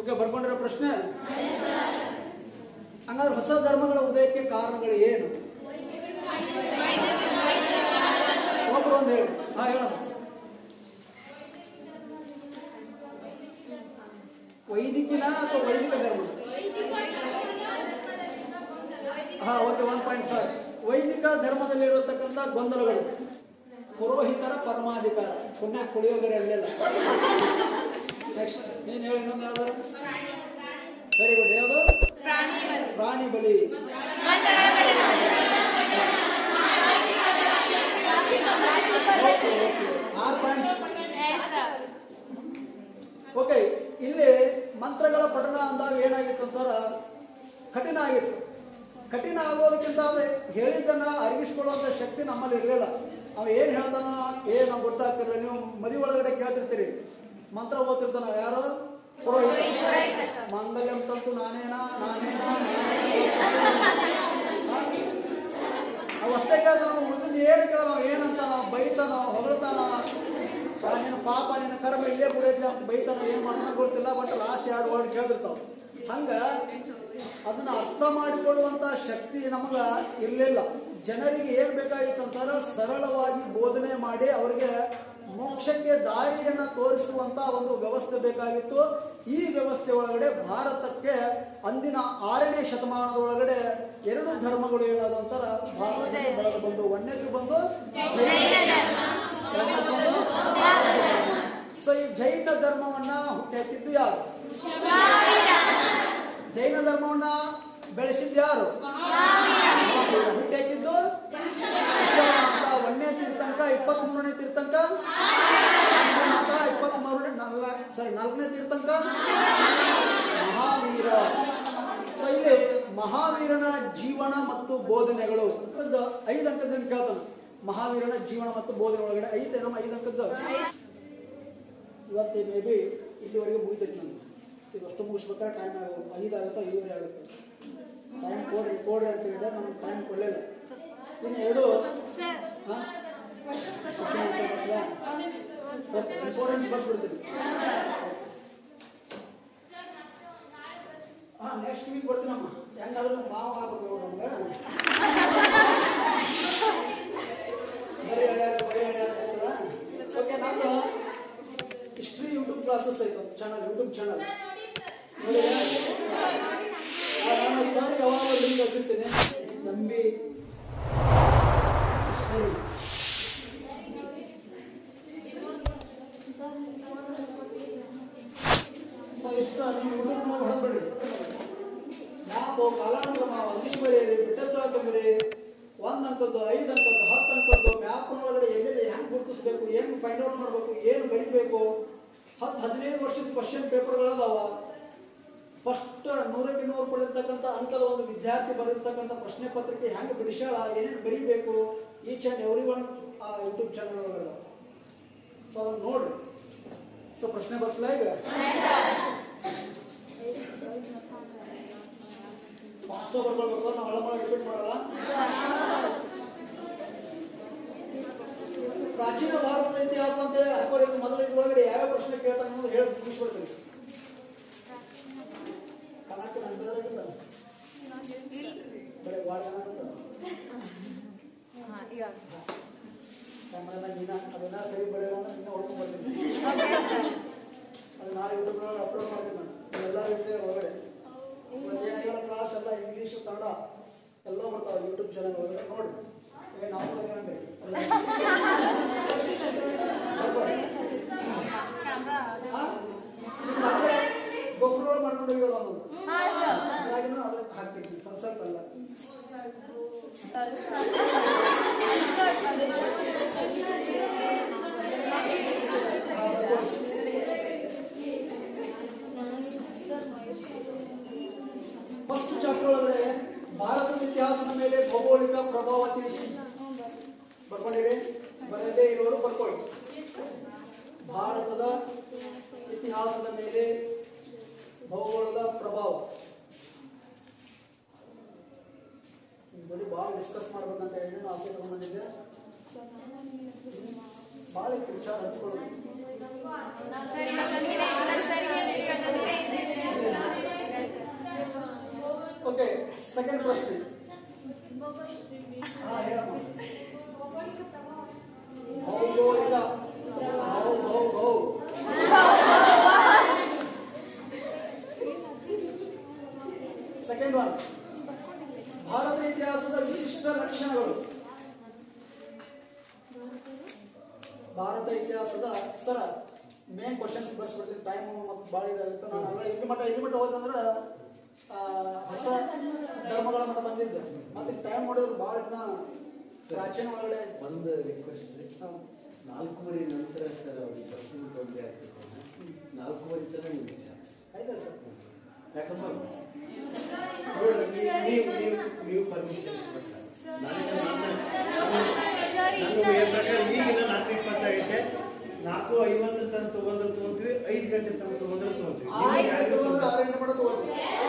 Okay ಬರ್ಕೊಂಡಿರೋ ಪ್ರಶ್ನೆ ಹಂಗಾದ್ರೆ ಹೊಸ ಧರ್ಮಗಳ ಉದಯಕ್ಕೆ ಕಾರಣಗಳು ಏನು ಒಬ್ರು ಒಂದು ಹೇಳಿ ಹಾ ಹೇಳಮ್ಮ ವೈದಿಕಿನ ಅಥವಾ ವೈದಿಕ ಧರ್ಮ ಹಾ ಓಕೆ ಒನ್ ಪಾಯಿಂಟ್ ಸರ್ ವೈದಿಕ ಧರ್ಮದಲ್ಲಿರತಕ್ಕಂಥ ಗೊಂದಲಗಳು ಪುರೋಹಿತರ ಪರಮಾಧಿಕಾರ ಪುಣ್ಯ ಕುಳಿಯೋಗರೆ ಅಲ್ಲೆಲ್ಲ ನೆಕ್ಸ್ಟ್ ನೀನು ಹೇಳಿ ಇನ್ನೊಂದು ಯಾವ್ದಾರು ವೆರಿ ಗುಡ್ ಯಾವುದು ಪ್ರಾಣಿ ಬಲಿ ಆರು ಪಾಯಿಂಟ್ಸ್ ಓಕೆ ಇಲ್ಲಿ ಮಂತ್ರಗಳ ಪಠಣ ಅಂದಾಗ ಏನಾಗಿತ್ತು ಅಂತಾರ ಕಠಿಣ ಆಗಿತ್ತು ಕಠಿಣ ಆಗೋದಕ್ಕಿಂತ ಅದೇ ಹೇಳಿದ್ದನ್ನ ಅರಿಗಿಸ್ಕೊಳ್ಳುವಂತ ಶಕ್ತಿ ನಮ್ಮಲ್ಲಿ ಇರಲಿಲ್ಲ ಅವ ಏನ್ ಹೇಳ್ತಾನ ಏನ್ ನಮ್ಗೆ ಗೊತ್ತಾಗ್ತಿರಲಿಲ್ಲ ನೀವು ಮದಿ ಒಳಗಡೆ ಕೇಳ್ತಿರ್ತೀರಿ ಮಂತ್ರ ಓದ್ತಿರ್ತಾನ ಯಾರು ಪುರೋಹಿತ ಮಾಂಗಲ್ಯಂ ತಂತು ನಾನೇನಾ ನಾನೇನಾ ಅವು ಅಷ್ಟೇ ಕೇಳ್ತಾನ ನಾವು ಉಳಿದಿದ್ದು ಏನು ಕೇಳಲ್ಲ ಅವ ಏನಂತ ನಾವು ಬೈತಾನ ಹೊಗಳ್ತಾನ ಆ, ನಿನ್ನ ಪಾಪ ನಿನ್ನ ಕರ್ಮ ಇಲ್ಲೇ ಬಿಡೈತಿ ಅಂತ ಬೈತಾನ ಏನ್ ಮಾಡ್ತಾನ ಗೊತ್ತಿಲ್ಲ ಬಟ್ ಲಾಸ್ಟ್ ಎರಡು ವರ್ಡ್ ಕೇಳ್ತಿರ್ತಾವ ಹಂಗ ಅದನ್ನ ಅರ್ಥ ಮಾಡಿಕೊಳ್ಳುವಂತ ಶಕ್ತಿ ನಮಗ ಇರಲಿಲ್ಲ ಜನರಿಗೆ ಏನ್ ಬೇಕಾಗಿತ್ತು ಅಂತಾರ ಸರಳವಾಗಿ ಬೋಧನೆ ಮಾಡಿ ಅವರಿಗೆ ಮೋಕ್ಷಕ್ಕೆ ದಾರಿಯನ್ನ ತೋರಿಸುವಂತ ಒಂದು ವ್ಯವಸ್ಥೆ ಬೇಕಾಗಿತ್ತು ಈ ವ್ಯವಸ್ಥೆ ಒಳಗಡೆ ಭಾರತಕ್ಕೆ ಅಂದಿನ ಆರನೇ ಶತಮಾನದ ಒಳಗಡೆ ಎರಡು ಧರ್ಮಗಳು ಏನಾದಂತರ ಭಾರತದಲ್ಲಿ ಬೆಳೆದು ಬಂದು ಒಂದನೇದು ಬಂದು ಜೈನ ಧರ್ಮ ಎರಡನೇದು ಬಂದು ಸೊ ಈ ಜೈನ ಧರ್ಮವನ್ನ ಹುಟ್ಟಾಕಿದ್ದು ಯಾರು ಜೈನ ಧರ್ಮವನ್ನ ಬೆಳೆಸಿದ್ದು ಯಾರು ಹುಟ್ಟಾಕಿದ್ದು ವಿಶ್ವನಾಥ ಒಂದನೇ ತೀರ್ಥಂಕ ಇಪ್ಪತ್ತ್ ಮೂರನೇ ತೀರ್ಥಂಕ ವಿಶ್ವನಾಥ ಇಪ್ಪತ್ತ್ ಮೂರನೇ ಸಾರಿ ನಾಲ್ಕನೇ ತೀರ್ಥಂಕ ಮಹಾವೀರ ಸೊ ಇಲ್ಲಿ ಮಹಾವೀರನ ಜೀವನ ಮತ್ತು ಬೋಧನೆಗಳು ಒಂದು ಐದು ಅಂಕದಿಂದ ಕೇಳ್ತಾನೆ ಮಹಾವೀರನ ಜೀವನ ಮತ್ತು ಬೋಧನೆ ಒಳಗಡೆ ಐತೆ ನಮ್ಮ ಐದು ಅಂಕದ್ದು ಇವತ್ತು ಮೇ ಬಿ ಇಲ್ಲಿವರೆಗೆ ಮುಗಿತೈತಿ ನಮ್ಗೆ ಈಗ ಅಷ್ಟು ಮುಗಿಸ್ಬೇಕಾದ್ರೆ ಟೈಮ್ ಆಗೋದು ಐದು ಆಗುತ್ತೋ ಐದುವರೆ ಆಗುತ್ತೆ ಟೈಮ್ ಕೊಡ್ರಿ ಕೊಡ್ರಿ ಅಂತ ಹೇಳಿದ್ರೆ ನಮ್ಗೆ ಟೈಮ್ ಕೊಡಲಿಲ್ಲ ಇನ್ನು ಎರಡು ಹಾಂ ಇಂಪಾರ್ಟೆನ್ಸ್ ಬರ್ಸ್ಬಿಡ್ತೀನಿ ಹಾಂ ನೆಕ್ಸ್ಟ್ ವೀಕ್ ಬರ್ತೀನಮ್ಮ ಹೆಂಗಾದ್ರೂ ಮಾವು ಹಾಕ್ಬೇಕು ನಮ್ಗೆ ಬರೀ ಹೇಳ್ಯಾರ ಬರೀ ಹೇಳ್ಯಾರ ಓಕೆ ನಾನು ಹಿಸ್ಟ್ರಿ ಯೂಟ್ಯೂಬ್ ಕ್ಲಾಸಸ್ ಐತೆ ಚಾನಲ್ ಯೂಟ್ಯೂಬ್ ಚಾನಲ್ ನಾನು ಸರ್ ಯಾವಾಗ ಲಿಂಕ್ ಕಳಿಸಿರ್ತೀನಿ ನಂಬಿ history. ಸೊ ಇಷ್ಟು ನೀವು ಯೂಟ್ಯೂಬ್ ನೋಡಿ ಹೊಡೆದ್ಬಿಡ್ರಿ ನಾವು ಕಾಲಾನಂತರ ನಾವು ಅಂಗೀಶ್ ಬರೀರಿ ಬಿಟ್ಟಸ್ಥಳ ತುಂಬಿರಿ ಒಂದ್ ಅಂಕದ್ದು ಐದು ಅಂಕದ್ದು ಹತ್ತು ಅಂಕದ್ದು ಮ್ಯಾಪ್ನೊಳಗಡೆ ಎಲ್ಲೆಲ್ಲಿ ಹೆಂಗ್ ಗುರುತಿಸ್ಬೇಕು ಏನು ಫೈಂಡ್ ಔಟ್ ಮಾಡ್ಬೇಕು ಏನು ಬರಿಬೇಕು ಹತ್ತು ಹದಿನೈದು ವರ್ಷದ ಕ್ವಶನ್ ಪೇಪರ್ಗಳದಾವ ಫಸ್ಟ್ ನೂರಕ್ಕೆ ನೂರು ಪಡೆದಿರ್ತಕ್ಕಂಥ ಅಂಕದ ಒಂದು ವಿದ್ಯಾರ್ಥಿ ಬರೆದಿರ್ತಕ್ಕಂಥ ಪ್ರಶ್ನೆ ಪತ್ರಿಕೆ ಹೆಂಗೆ ಬಿಡಿಸ್ಯಾಳ ಏನೇನು ಬರೀಬೇಕು ಈಚ್ ಆ್ಯಂಡ್ ಎವ್ರಿ ಒನ್ ಆ ಯೂಟ್ಯೂಬ್ ಚಾನಲ್ ಒಳಗಡೆ ಸೊ ಅದನ್ನ ನೋಡ್ರಿ ಸೊ ಪ್ರಶ್ನೆ ಬರ್ಸಲ ಈಗ ಫಾಸ್ಟ್ ಬರ್ಕೊಳ್ಬೇಕು ನಾವು ಹಳ ರಿಪೀಟ್ ಮಾಡಲ್ಲ ಪ್ರಾಚೀನ ಭಾರತದ ಇತಿಹಾಸ ಅಂತೇಳಿ ಹಾಕೋರಿಗೆ ಮೊದಲ ಇದ್ರೊಳಗಡೆ ಯಾವ ಪ್ರಶ್ನೆ ಕೇಳ್ತಾನೆ ಅನ್ನೋದು ಹೇಳಿ ಮುಗಿಸ್ಬಿಡ್ತೀನಿ ಕಣಕ್ಕೆ ನನ್ನ ಬೆದರಾಗಿಲ್ಲ ಬರೀ ವಾಡ್ ಅನ್ನೋದು ಕ್ಯಾಮ್ರಾದಾಗ ನೀನ ಅದನ್ನ ಸರಿ ಬರೆಯಲ್ಲ ಅಂದ್ರೆ ನಿನ್ನ ಹೊಡ್ಕೊಂಡ್ ಬರ್ತೀನಿ ಅದು ನಾಳೆ ಯೂಟ್ಯೂಬ್ ಅಪ್ಲೋಡ್ ಮಾಡ್ತೀನಿ ನಾನು ಎಲ್ಲ ಇರ್ತೇವೆ ಒಳಗಡೆ ಏನಾಗಿಲ್ಲ ಕ್ಲಾಸ್ ಎಲ್ಲ ಇಂಗ್ಲೀಷು ಕನ್ನಡ ಎಲ್ಲ ಬರ್ತಾವೆ ಯೂಟ್ಯೂಬ್ ಚಾನಲ್ ಒಳಗಡೆ ನೋಡಿ ಏ ನಾವು ಕಲಿಯೋಣ ಗೊಬ್ಬರ ಮಾಡ್ಕೊಂಡು ಹೋಗಿಲ್ಲ ಒಂದು ಹಾಗಾಗಿನೂ ಅದಕ್ಕೆ ಹಾಕ್ತೀನಿ ಸ್ವಲ್ಪ ಸ್ವಲ್ಪ ಅಲ್ಲ ಫಸ್ಟ್ ಚಾಪ್ಟರ್ ಒಳಗಡೆ ಭಾರತದ ಇತಿಹಾಸದ ಮೇಲೆ ಭೌಗೋಳಿಕ ಪ್ರಭಾವ ತಿಳಿಸಿ ಬರ್ಕೊಂಡಿರಿ ಬರದೇ ಇರೋರು ಬರ್ಕೊಳ್ಳಿ ಭಾರತದ ಇತಿಹಾಸದ ಮೇಲೆ ಭೌಗೋಳದ ಪ್ರಭಾವ ನಿಮ್ ಜೊತೆ ಭಾಳ ಡಿಸ್ಕಸ್ ಮಾಡ್ಬೇಕಂತ ಹೇಳಿ ನಾನು ಆಸೆ ತಗೊಂಡ್ಬಂದಿದ್ದೆ ಭಾಳ ವಿಚಾರ ಹಂಚ್ಕೊಳ್ಳೋದು ಸೆಕೆಂಡ್ ಪ್ರಶ್ನೆ ಹಾ ಹೇಳಮ್ಮ ಭೌಗೋಳಿಕ ಭೌ ಭೌ ಭೌ ಸೆಕೆಂಡ್ ಒನ್ ಭಾರತ ಇತಿಹಾಸದ ವಿಶಿಷ್ಟ ಲಕ್ಷಣಗಳು ಭಾರತ ಇತಿಹಾಸದ ಸರ ಮೇನ್ ಕ್ವಶನ್ಸ್ ಬರ್ಸ್ಬಿಡ್ತೀನಿ ಟೈಮ್ ಮತ್ತು ಭಾಳ ಇದಾಗುತ್ತೆ ನಾನು ಅಲ್ಲ ಇಲ್ಲಿ ಮಟ್ಟ ಇಲ್ಲಿ ಮಟ್ಟ ಹೋದಂದ್ರೆ ಆ, ಹೊಸ ಧರ್ಮಗಳ ಮಟ್ಟ ಬಂದಿದ್ದೆ ಮತ್ತೆ ಟೈಮ್ ನೋಡಿದ್ರೆ ಭಾಳ ದಿನ ಪ್ರಾಚೀನ ಒಳಗಡೆ ಒಂದು ರಿಕ್ವೆಸ್ಟ್ ರೀ ಹಾ. ನಾಲ್ಕೂವರೆ ನಂತರ ಸರ್ ಅವ್ರಿಗೆ ಬಸ್ಸಿನ ತೊಂದರೆ ಆಗ್ತದೆ ನಾಲ್ಕೂವರೆ ತನಕ ನೀವು ವಿಚಾರಿಸಿ ಆಯ್ತಾ ಸರ್ ಯಾಕಮ್ಮ ನೋಡಿ, ನೀವು- ನೀವು ನೀವು ನೀವು ಪರ್ಮಿಷನ್ ನನಗೆ ನನ್ನ ನನ್ನ ವೇಳೆ ಪ್ರಕಾರ ಈಗಿನ ನಾಲ್ಕು ಇಪ್ಪತ್ತಾಗೈತೆ ನಾಲ್ಕು ಐವತ್ತು ತನಕ ತಗೊಂಡ್ರೆ ತೊಗೊಂತೀವಿ ಐದು ಗಂಟೆ ತನಕ ತಗೊಂಡ್ರೆ ತೊಗೊಂತೀವಿ ನಿಮ್ಗೆ ಆಯ್ತು ಯಾರಿಗೂ ತಗೊಂಡ್ರೆ ಆರು ತೊಂದ್ರೆ- ಗಂಟೆ ಮಟ್ಟ ತಗೋತೀವಿ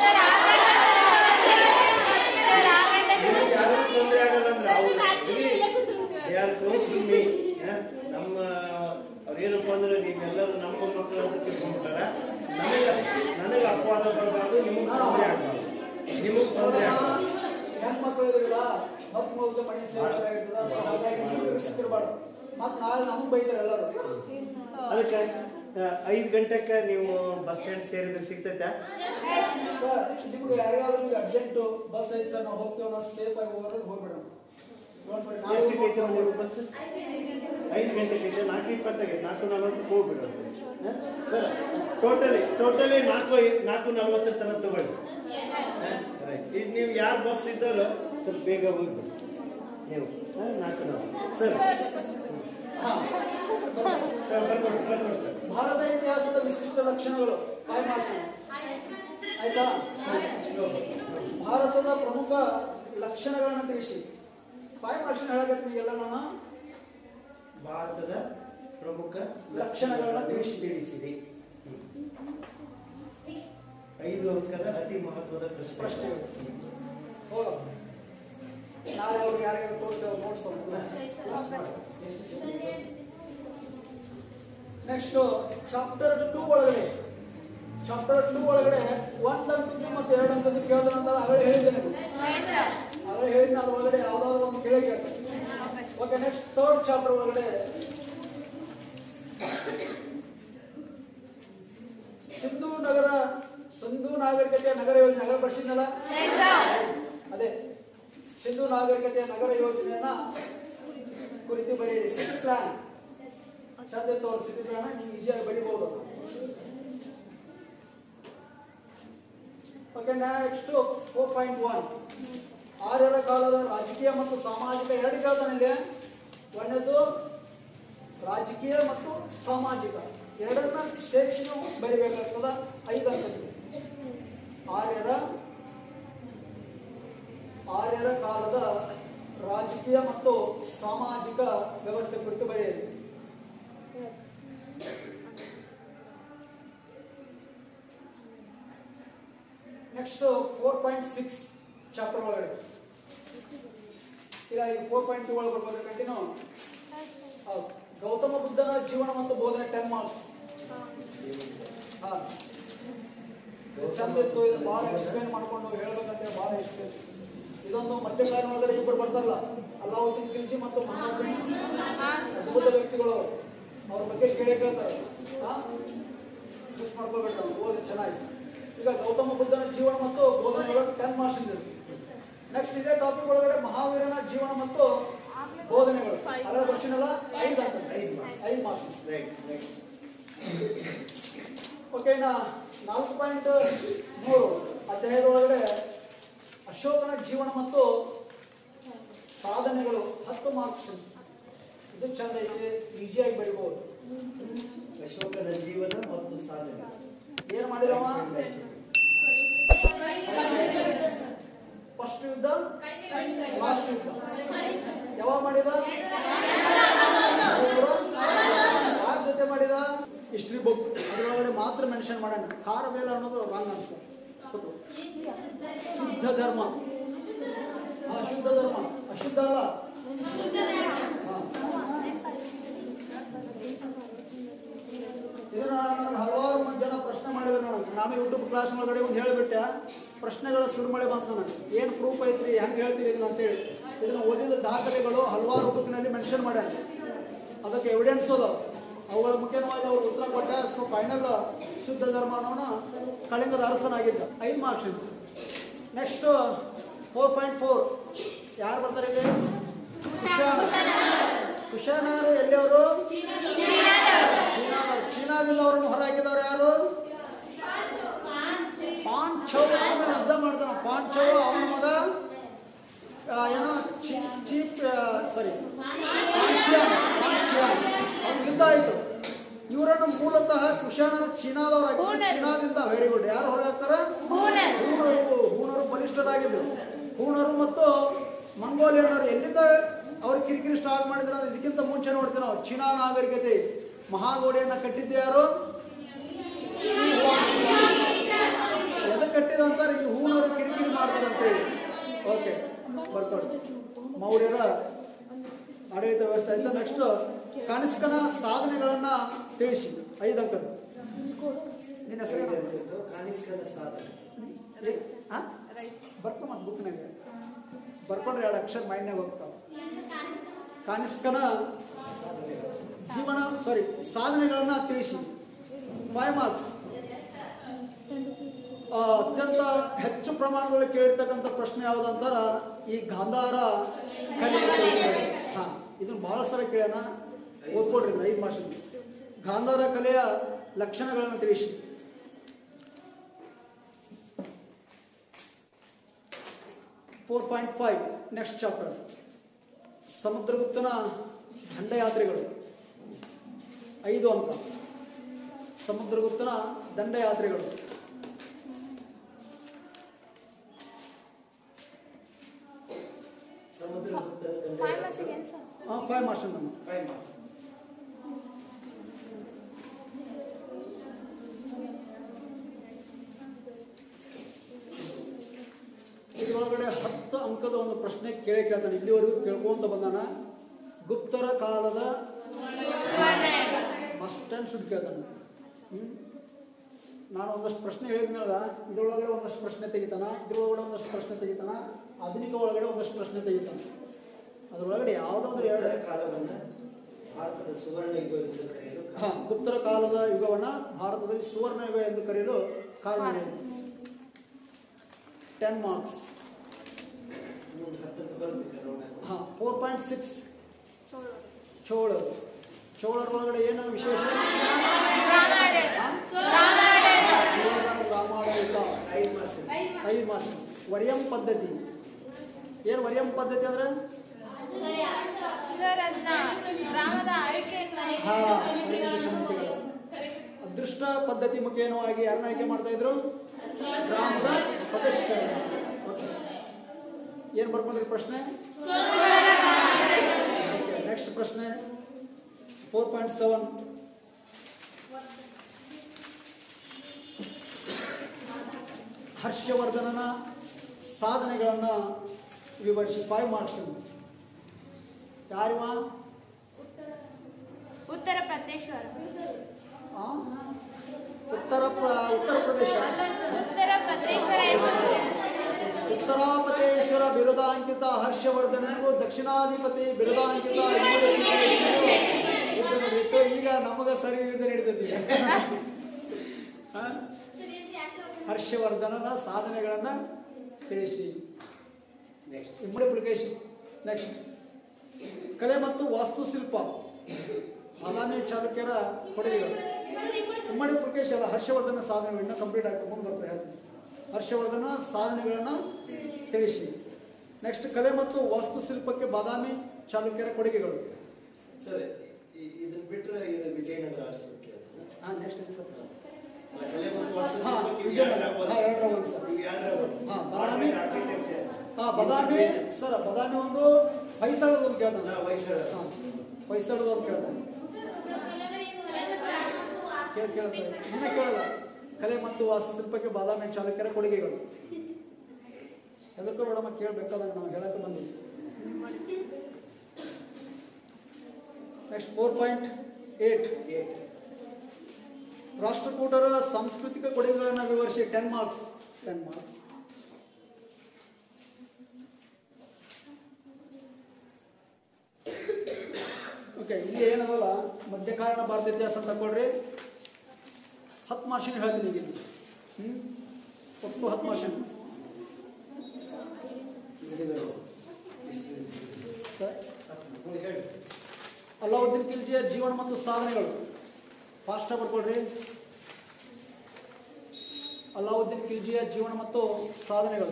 ನಿಮ್ಗೆ ಯಾರಿಗೂ ತೊಂದರೆ ಆಗಲ್ಲ ಅಂದ್ರೆ ಅವ್ರು ಯಾರು ಕ್ಲೋಸ್ ಟು ಮೀ ನಮ್ಮ ಅವ್ರೇನಪ್ಪ ಅಂದ್ರೆ ನೀವೆಲ್ಲರೂ ನಮ್ಮ ಮಕ್ಕಳು ಅಂತ ತಿಳ್ಕೊಂಡ್ಬಿಟ್ಟಾರ ನನಗೆ ನನಗೆ ಅಪವಾದ ಬರಬಾರ್ದು ನಿಮಗೆ ತೊಂದರೆ ಆಗಬಾರ್ದು ನಿಮಗೆ ತೊಂದರೆ ಆಗಬಾರ್ದು ಹೆಣ್ ಮಕ್ಳು ಇದ್ರಲ್ಲ ಮತ್ ಮುಗ್ದು ಮನೆ ಸೇರ್ಬೇಕಾಗಿರ್ತದ ಸೊ ಹಾಗಾಗಿ ನೀವು risk ಇರ್ಬಾರ್ದು ಮತ್ ನಾಳೆ ನಮಗ್ ಬೈತಾರೆ ಎಲ್ಲರೂ ಅದಕ್ಕೆ ಐದು ಗಂಟೆಗೆ ನೀವು ಬಸ್ ಸ್ಟ್ಯಾಂಡ್ ಸೇರಿದ್ರೆ ಸಿಗ್ತೈತಾ ಸರ್ ನಿಮ್ಗೆ ಯಾರಿಗಾದ್ರೂ ನಿಮ್ಗೆ ಅರ್ಜೆಂಟ್ ಬಸ್ ಐತಿ ಸರ್ ನಾವು ಹೋಗ್ತೇವೆ ನಾವು ಸೇಫ್ ಆಗಿ ಹೋಗೋದು ಹೋಗ್ಬೇಡ ನೋಡ್ಬೇಡಿ ಎಷ್ಟು ಗಂಟೆ ನಾವು ನೀವು ಬಸ್ ಐದು ಗಂಟೆಗೆ ಇದೆ ನಾಲ್ಕು ಇಪ್ಪತ್ತಾಗೆ ನಾಲ್ಕು ನಲ್ವತ್ತು ಹೋಗ್ಬಿಡು ಸರ್ ಟೋಟಲಿ ಟೋಟಲಿ ನಾಲ್ಕು ಐ- ನಾಲ್ಕು ನಲ್ವತ್ತರ ತನಕ ತಗೊಳ್ಳಿ ರೈಟ್ ಈಗ ನೀವು ಯಾರು ಬಸ್ ಇದ್ದಾರೋ ಸ್ವಲ್ಪ ಬೇಗ ಹೋಗ್ಬಿಡಿ ನೀವು ಹಾ, ನಾಲ್ಕು ನಲ್ವತ್ತು ಸರ್ ಹಾ. ಸರ್ ಬರ್ಕೊಡಿ ಬರ್ಕೊಡಿ ಸರ್ ಭಾರತ ಇತಿಹಾಸದ ವಿಶಿಷ್ಟ ಲಕ್ಷಣಗಳು ಕಾಯ್ ಮಾಡಿಸಿ ಆಯ್ತಾ ಭಾರತದ ಪ್ರಮುಖ ಲಕ್ಷಣಗಳನ್ನ ತಿಳಿಸಿ ಕಾಯ್ ಮಾಡಿಸಿ ಹೇಳಕತ್ತೀನಿ ಎಲ್ಲ ನಾನು ಭಾರತದ ಪ್ರಮುಖ ಲಕ್ಷಣಗಳನ್ನ ತಿಳಿಸಿ. ತಿಳಿಸಿರಿ ಐದು ಅಂಕದ ಅತಿ ಮಹತ್ವದ ಪ್ರಶ್ನೆ ಪ್ರಶ್ನೆ ಹೋಗ ನಾಳೆ ಅವ್ರಿಗೆ ಯಾರಿಗಾರು ತೋರಿಸ್ತೇವೆ ನೋಟ್ಸ್ ನೆಕ್ಸ್ಟ್ ಚಾಪ್ಟರ್ ಟೂ ಒಳಗಡೆ ಚಾಪ್ಟರ್ ಟೂ ಒಳಗಡೆ ಒಂದ್ ಅಂಕದ್ದು ಮತ್ತೆ ಎರಡು ಅಂಕದ್ದು ಕೇಳಿದ ನಂತರ ಆಗಲೇ ಹೇಳಿದ್ದೇನೆ ಆಗಲೇ ಹೇಳಿದ್ನ ಅದ್ರ ಒಳಗಡೆ ಯಾವ್ದಾದ್ರು ಒಂದು ಕೇಳೇ ಕೇಳ್ತಾರೆ ಓಕೆ ನೆಕ್ಸ್ಟ್ ಥರ್ಡ್ ಚಾಪ್ಟರ್ ಒಳಗಡೆ ಸಿಂಧು ನಗರ ಸಿಂಧು ನಾಗರಿಕತೆಯ ನಗರ ಯೋಜನೆ ನಗರ ಪರಿಶೀಲನಲ್ಲ ಅದೇ ಸಿಂಧು ನಾಗರಿಕತೆಯ ನಗರ ಯೋಜನೆಯನ್ನ ಕುರಿತು ಬರೆಯಿರಿ ಸಿಟಿ ಪ್ಲಾನ್ ಚಂದ ತೋರ್ ಸಿಟಿ ಪ್ಲಾನ್ ನೀವು ಈಸಿಯಾಗಿ ಬರಿಬಹುದು okay next four point one ಆರ್ಯರ ಕಾಲದ ರಾಜಕೀಯ ಮತ್ತು ಸಾಮಾಜಿಕ ಎರಡು ಕೇಳ್ತಾನೆ ಇಲ್ಲಿ ಒಂದನೇದು ರಾಜಕೀಯ ಮತ್ತು ಸಾಮಾಜಿಕ ಎರಡನ್ನ ಸೇರಿಸಿ ನಾವು ಬರಿಬೇಕಾಗ್ತದ ಐದು ಅಂಕದ್ದು ಆರ್ಯರ ಆರ್ಯರ ಕಾಲದ ರಾಜಕೀಯ ಮತ್ತು ಸಾಮಾಜಿಕ ವ್ಯವಸ್ಥೆ ಕುರಿತು ಬರೆಯಿರಿ next four point six chapter ಒಳಗಡೆ ಇಲ್ಲ ಈಗ ಫೋರ್ ಪಾಯಿಂಟ್ ಟೂ ಒಳಗೆ ಬರ್ಬೋದು ಕಂಟಿನ್ಯೂ ಗೌತಮ ಬುದ್ಧನ ಜೀವನ ಮತ್ತು ಬೋಧನೆ ಟೆನ್ ಮಾರ್ಕ್ಸ್ ಹಾ ಇದು ಚಂದ ಇತ್ತು ಇದು ಭಾಳ ಎಕ್ಸ್ಪ್ಲೇನ್ ಮಾಡ್ಕೊಂಡು ಹೇಳ್ಬೇಕಂತ ಭಾಳ ಇಷ್ಟ ಇತ್ತು. ಇದೊಂದು ಮಧ್ಯ ಕಾಲ ಒಳಗಡೆ ಇಬ್ಬರು ಬರ್ತಾರಲ್ಲ ಅಲ್ಲಾವುದ್ದೀನ್ ಖಿಲ್ಜಿ ಮತ್ತು ಮೊಹಮ್ಮದ್ ಬಿನ್ ಅದ್ಭುತ ವ್ಯಕ್ತಿಗಳು ಅವ್ರ ಬಗ್ಗೆ ಕೇಳೇ ಕೇಳ್ತಾರೆ ಹಾ ಮಿಸ್ ಮಾಡ್ಕೋಬೇಡ್ರಿ ಅವ್ರು ಓದಿ ಚೆನ್ನಾಗಿ ಈಗ ಗೌತಮ ಬುದ್ಧನ ಜೀವನ ಮತ್ತು ಬೋಧನೆಗಳು ಟೆನ್ ಮಾರ್ಕ್ಸ್ ಇದೆ ನೆಕ್ಸ್ಟ್ ಇದೇ ಟಾಪಿಕ್ ಒಳಗಡೆ ಮಹಾವೀರನ ಜೀವನ ಮತ್ತು ಬೋಧನೆಗಳು ಅದರ ಕ್ವಶನ್ ಎಲ್ಲ ಐದು ಅಂತ ಐದು marks. ಐದು ಮಾರ್ಕ್ಸ್ ರೈಟ್ ನೆಕ್ಸ್ಟ್ ಓಕೆ ಇನ್ನ ನಾಲ್ಕು ಪಾಯಿಂಟ್ ಮೂರು ಅಧ್ಯಾಯದ ಒಳಗಡೆ ಅಶೋಕನ ಜೀವನ ಮತ್ತು ಸಾಧನೆಗಳು ಹತ್ತು ಮಾರ್ಕ್ಸ್ ಇದು ಚಂದ ಐತಿ ಈಸಿಯಾಗಿ ಬರಿಬಹುದು ಅಶೋಕನ ಜೀವನ ಮತ್ತು ಸಾಧನೆ ಏನ್ ಮಾಡಿದವ ಫಸ್ಟ್ ಯುದ್ಧ ಲಾಸ್ಟ್ ಯುದ್ಧ ಯಾವಾಗ ಮಾಡಿದ ಯಾರ ಜೊತೆ ಮಾಡಿದ ಹಿಸ್ಟ್ರಿ ಬುಕ್ ಅದರೊಳಗಡೆ ಮಾತ್ರ ಮೆನ್ಷನ್ ಮಾಡೋಣ ಖಾರ ಮೇಲೆ ಅನ್ನೋದು ರಾಂಗ್ ಅನ್ಸುತ್ತೆ ಗೊತ್ತು? ಶುದ್ಧ ಧರ್ಮ ಹಾ ಶುದ್ಧ ಧರ್ಮ ಅಶುದ್ಧ ಅಲ್ಲ ಹಾ. ಇದನ್ನ ನನಗೆ ಹಲವಾರು ಮಂದಿ ಜನ ಪ್ರಶ್ನೆ ಮಾಡಿದ್ರು ನನಗೆ ನಾ ನಾನು ಯೂಟ್ಯೂಬ್ ಕ್ಲಾಸ್ ಒಳಗಡೆ ಒಂದು ಹೇಳಿಬಿಟ್ಟೆ ಪ್ರಶ್ನೆಗಳ ಸುರುಮಳೆ ಬಂತ ನನಗೆ ಏನು ಪ್ರೂಫ್ ಐತ್ರಿ ಹೆಂಗೆ ಹೇಳ್ತೀರಿ ಇದನ್ನ ಅಂತೇಳಿ ಇದನ್ನ ಓದಿದ ದಾಖಲೆಗಳು ಹಲವಾರು ಬುಕ್ನಲ್ಲಿ ಮೆನ್ಷನ್ ಮಾಡ್ಯಾರ ಅದಕ್ಕೆ ಎವಿಡೆನ್ಸ್ ಅದ ಅವುಗಳ ಮುಖ್ಯವಾಗಿ ಅವರು ಉತ್ತರ ಕೊಟ್ಟ ಸೊ ಫೈನಲ್ ಶುದ್ಧ ಧರ್ಮವನ್ನ ಕಳಿಂಗದ ಅರಸನಾಗಿದ್ದ ಐದು marks next four point four ಯಾರು ಬರ್ತಾರೆ ಇಲ್ಲಿ ಕುಶಾನ ಕುಶಾನರು ಎಲ್ಲಿಯವರು ಚೀನಾದವ್ರು ಚೀನಾದಿಂದ ಅವರನ್ನು ಹೊರಹಾಕಿದವರು ಯಾರು ಪಾಂಚವ್ ಅವನ ಯುದ್ಧ ಮಾಡ್ತಾನ ಪಾಂಚವ್ ಅವನ ಮಗ ಆ, ಏನೋ ಚೀಪ್ ಸಾರಿ ಪಾಂಚ್ಯಾನ್ ಪಾಂಚ್ಯಾನ್ ಅವ್ನ ಯುದ್ಧ ಆಯ್ತು ಇವರನ್ನು ಮೂಲತಃ ಕುಶಾನರು ಚೀನಾದವರಾಗಿ ಹೂಣರು. ಚೀನಾದಿಂದ ವೆರಿ ಗುಡ್ ಯಾರು ಹೊರಹಾಕ್ತಾರ ಹೂಣರು. ಹೂಣರು ಹೂಣರು ಬಲಿಷ್ಠರಾಗಿದ್ರು ಹೂಣರು ಮತ್ತು ಮಂಗೋಲಿಯನ್ನರು ಎಲ್ಲಿಂದ ಅವ್ರು ಕಿರಿಕಿರಿ ಸ್ಟಾರ್ಟ್ ಮಾಡಿದ್ರು ಅಂದ್ರೆ ಇದಕ್ಕಿಂತ ಮುಂಚೆ ನೋಡ್ತೀವಿ ನಾವು ಚೀನಾ ನಾಗರಿಕತೆ ಮಹಾಗೋಡೆಯನ್ನ ಕಟ್ಟಿದ್ದು ಯಾರು ಸಿ ಹುವಾಂಗ್. ಎದಕ್ಕೆ ಕಟ್ಟಿದ ಅಂತಾರೆ ಈ ಹೂಣರು ಕಿರಿಕಿರಿ ಮಾಡ್ತಾರೆ ಅಂತೇಳಿ ಓಕೆ ಬರ್ಕೊಳ್ಳಿ ಮೌರ್ಯರ ಆಡಳಿತ ವ್ಯವಸ್ಥೆ ಆಯ್ತು ನೆಕ್ಸ್ಟ್ ಕನಿಷ್ಕನ ಸಾಧನೆಗಳನ್ನ ತಿಳಿಸಿ ಐದು ಅಂಕದ ನಿನ್ನ ಹೆಸರು ಕಾಣಿಸ್ಕನ ಸಾಧನೆ ಬರ್ಕೊ ಮತ್ತೆ ಬುಕ್ನಾಗ ಬರ್ಕೊಂಡ್ರೆ ಎರಡು ಅಕ್ಷರ ಮೈಂಡ್ನಾಗ ಹೋಗ್ತಾವ ಕಾನಿಸ್ಕನ ಜೀವನ ಸಾರಿ ಸಾಧನೆಗಳನ್ನ ತಿಳಿಸಿ ಫೈವ್ ಮಾರ್ಕ್ಸ್ ಅತ್ಯಂತ ಹೆಚ್ಚು ಪ್ರಮಾಣದಲ್ಲಿ ಕೇಳಿರ್ತಕ್ಕಂಥ ಪ್ರಶ್ನೆ ಯಾವುದಂತಾರ ಈ ಗಾಂಧಾರ ಕಲೆ ಹಾ ಇದನ್ನ ಬಹಳ ಸಲ ಕೇಳೋಣ ಓದ್ಕೊಡ್ರಿ ಐದು ಮಾರ್ಕ್ಸ್ ಗಾಂಧಾರ ಕಲೆಯ ಲಕ್ಷಣಗಳನ್ನು ತಿಳಿಸಿ four point five next chapter ಸಮುದ್ರಗುಪ್ತನ ದಂಡಯಾತ್ರೆಗಳು ಐದು ಅಂಕ ಸಮುದ್ರಗುಪ್ತನ ದಂಡಯಾತ್ರೆಗಳು ಸಮುದ್ರ Five marks again, sir. Five marks ನಮ್ಮ ಫೈವ್ ಮಾರ್ಕ್ಸ್ ಇದರೊಳಗಡೆ ಹತ್ತು ಅಂಕದ ಒಂದು ಪ್ರಶ್ನೆ ಕೇಳಿ ಕೇಳ್ತಾನೆ ಇಲ್ಲಿವರೆಗೂ ಕೇಳ್ಕೊಂತ ಬಂದಾನ ಗುಪ್ತರ ಕಾಲದ ಮಸ್ಟ್ ಅಂಡ್ ಶುಡ್ ಕೇಳ್ತಾನೆ ಹ್ಮ್? ನಾನು ಒಂದಷ್ಟು ಪ್ರಶ್ನೆ ಹೇಳಿದ್ನಲ್ಲ ಇದ್ರೊಳಗಡೆ ಒಂದಷ್ಟು ಪ್ರಶ್ನೆ ತೆಗಿತಾನ ಇದ್ರೊಳಗಡೆ ಒಂದಷ್ಟು ಪ್ರಶ್ನೆ ತೆಗಿತಾನ ಆಧುನಿಕ ಒಳಗಡೆ ಒಂದಷ್ಟು ಪ್ರಶ್ನೆ ತೆಗಿತಾನ ಅದ್ರೊಳಗಡೆ ಯಾವುದಾದ್ರು ಎರಡು ಎರಡರ ಕಾಲವನ್ನ ಭಾರತದ ಸುವರ್ಣ ಯುಗ ಎಂದು ಕರೆಯಲು ಹಾ ಗುಪ್ತರ ಕಾಲದ ಯುಗವನ್ನ ಭಾರತದಲ್ಲಿ ಸುವರ್ಣ ಯುಗ ಎಂದು ಕರೆಯಲು ಕಾರಣ ಏನು ಟೆನ್ ಮಾರ್ಕ್ಸ್ ಮುಂದೆ ಹತ್ತತ್ತು ಬರಬೇಕು ನೋಡೋಣ ಹಾ ಫೋರ್ ಪಾಯಿಂಟ್ ಸಿಕ್ಸ್ ಚೋಳರು ಚೋಳರ ಒಳಗಡೆ ಏನು ವಿಶೇಷ ಹಾ? ಚೋಳರ ರಾಮಾಡಳಿತ ಐದು ಮಾರ್ಕ್ಸ್ ಐದು ಮಾರ್ಕ್ಸ್ ವರಿಯಂ ಪದ್ಧತಿ ಏನು ವರಿಯಂ ಪದ್ಧತಿ ಅಂದ್ರೆ ಸರ್ ಅದನ್ನ ಗ್ರಾಮದ ಆಯ್ಕೆಯನ್ನ ಹಾ ವೈದ್ಯ ಸಮಿತಿಗಳು ಅದೃಷ್ಟ ಪದ್ಧತಿ ಮುಖೇನವಾಗಿ ಯಾರನ್ನ ಆಯ್ಕೆ ಮಾಡ್ತಾ ಇದ್ರು ಗ್ರಾಮದ ಸದಸ್ಯರು ಏನು ಬರ್ಕೊಂಡ್ರಿ ಪ್ರಶ್ನೆ ನೆಕ್ಸ್ಟ್ ಪ್ರಶ್ನೆ ಫೋರ್ ಪಾಯಿಂಟ್ ಸೆವೆನ್ ಹರ್ಷವರ್ಧನನ ಸಾಧನೆಗಳನ್ನ ವಿವರಿಸಿ ಫೈವ್ ಮಾರ್ಕ್ಸ್ ಯಾರಿವ ಉತ್ತರ ಪ್ರದೇಶ್ವರ ಆ? ಉತ್ತರ ಪ್ರ- ಉತ್ತರ ಪ್ರದೇಶ ಉತ್ತರ ಪ್ರದೇಶ್ವರ ಹೆಸರು ಉತ್ತರಾಪತೇಶ್ವರ ಬಿರುದಾಂಕಿತ ಹರ್ಷವರ್ಧನನಿಗೂ ದಕ್ಷಿಣಾಧಿಪತಿ ಬಿರುದಾಂಕಿತ ಯುದ್ಧ ನಡೆಯಿತು ಈಗ ನಮಗ ಸರಿ ಯುದ್ಧ ನಡೀತೈತಿ ಆ? ಹರ್ಷವರ್ಧನನ ಸಾಧನೆಗಳನ್ನ ತಿಳಿಸಿ ನೆಕ್ಸ್ಟ್ ಇಮ್ಮಡಿ ಅಪ್ಲಿಕೇಶನ್ ನೆಕ್ಸ್ಟ್ ಕಲೆ ಮತ್ತು ವಾಸ್ತುಶಿಲ್ಪ ಬಾದಾಮಿ ಚಾಲುಕ್ಯರ ಕೊಡುಗೆಗಳು ಇಮ್ಮಡಿ ಅಪ್ಲಿಕೇಶನ್ ಅಲ್ಲ ಹರ್ಷವರ್ಧನ ಸಾಧನೆಗಳನ್ನ ಕಂಪ್ಲೀಟ್ ಆಗಿ ಮುಂದೆ ಬರ್ತಾ ಹೇಳ್ತೀನಿ ಹರ್ಷವರ್ಧನ ಸಾಧನೆಗಳನ್ನ ತಿಳಿಸಿ ನೆಕ್ಸ್ಟ್ ಕಲೆ ಮತ್ತು ವಾಸ್ತುಶಿಲ್ಪಕ್ಕೆ ಬಾದಾಮಿ ಚಾಲುಕ್ಯರ ಕೊಡುಗೆಗಳು ಸರ್ ಇದನ್ನ ಬಿಟ್ರೆ ಇದು ವಿಜಯನಗರ ಆರಿಸ್ಬೇಕು ಹಾಂ ನೆಕ್ಸ್ಟ್ ಸರ್ ಕಲೆ ಮತ್ತು ಹಾ, ವಾಸ್ತುಶಿಲ್ಪಕ್ಕೆ ಇವು ವಿಜಯನಗರ. ಎರಡರ ಒಂದು. ಹಾ, ಎರಡರ ಒಂದು ಸರ್. ಇವು ಎರಡರ ಒಂದು. ಹಾ, ಬಾದಾಮಿ. Architecture. ಹಾಂ ಬದಾಮಿ ಸರ್ ಬದಾಮಿ ಒಂದು ಹೊಯ್ಸಳದ ಒಂದು ಕೇಳ್ತಾನೆ ಹಾ, ಹೊಯ್ಸಳ. ಹಾಂ ಹೊಯ್ಸಳದ ಒಂದು ಕೇಳ್ತಾನೆ ಕೇಳ ಕೇಳ್ತಾರೆ ಇನ್ನ ಕೇಳಲ್ಲ ಕಲೆ ಮತ್ತು ವಾಸ್ತುಶಿಲ್ಪಕ್ಕೆ ಬಾದಾಮಿ ಚಾಲಕರ ಕೊಡುಗೆಗಳು ಎದಕ್ಕೂ ಮೇಡಮ್ ಕೇಳಬೇಕಾದಾಗ ನಾವು ಹೇಳಕ್ಕೆ ಬಂದ್ವಿ next four point eight Eight. ರಾಷ್ಟ್ರಕೂಟರ ಸಾಂಸ್ಕೃತಿಕ ಕೊಡುಗೆಗಳನ್ನು ವಿವರಿಸಿ ten marks ten marks okay ಇಲ್ಲಿ ಏನದಲ್ಲ ಮಧ್ಯಕಾಲೀನ ಭಾರತ ಇತಿಹಾಸ ಅಂತ ತಗೊಳ್ರಿ ಹತ್ತು ಮಾರ್ಷನ್ ಹೇಳ್ತೀನಿ ಈಗ ಇಲ್ಲಿ ಹ್ಞೂ ಒಟ್ಟು ಹತ್ತು ಮಾರ್ಷನ್ ಸರ್ ಅಲ್ಲಾವುದ್ದೀನ್ ಖಿಲ್ಜಿಯ ಜೀವನ ಮತ್ತು ಸಾಧನೆಗಳು ಫಾಸ್ಟಾಗಿ ಬರ್ಕೊಳ್ರಿ ಅಲ್ಲಾವುದ್ದೀನ್ ಖಿಲ್ಜಿಯ ಜೀವನ ಮತ್ತು ಸಾಧನೆಗಳು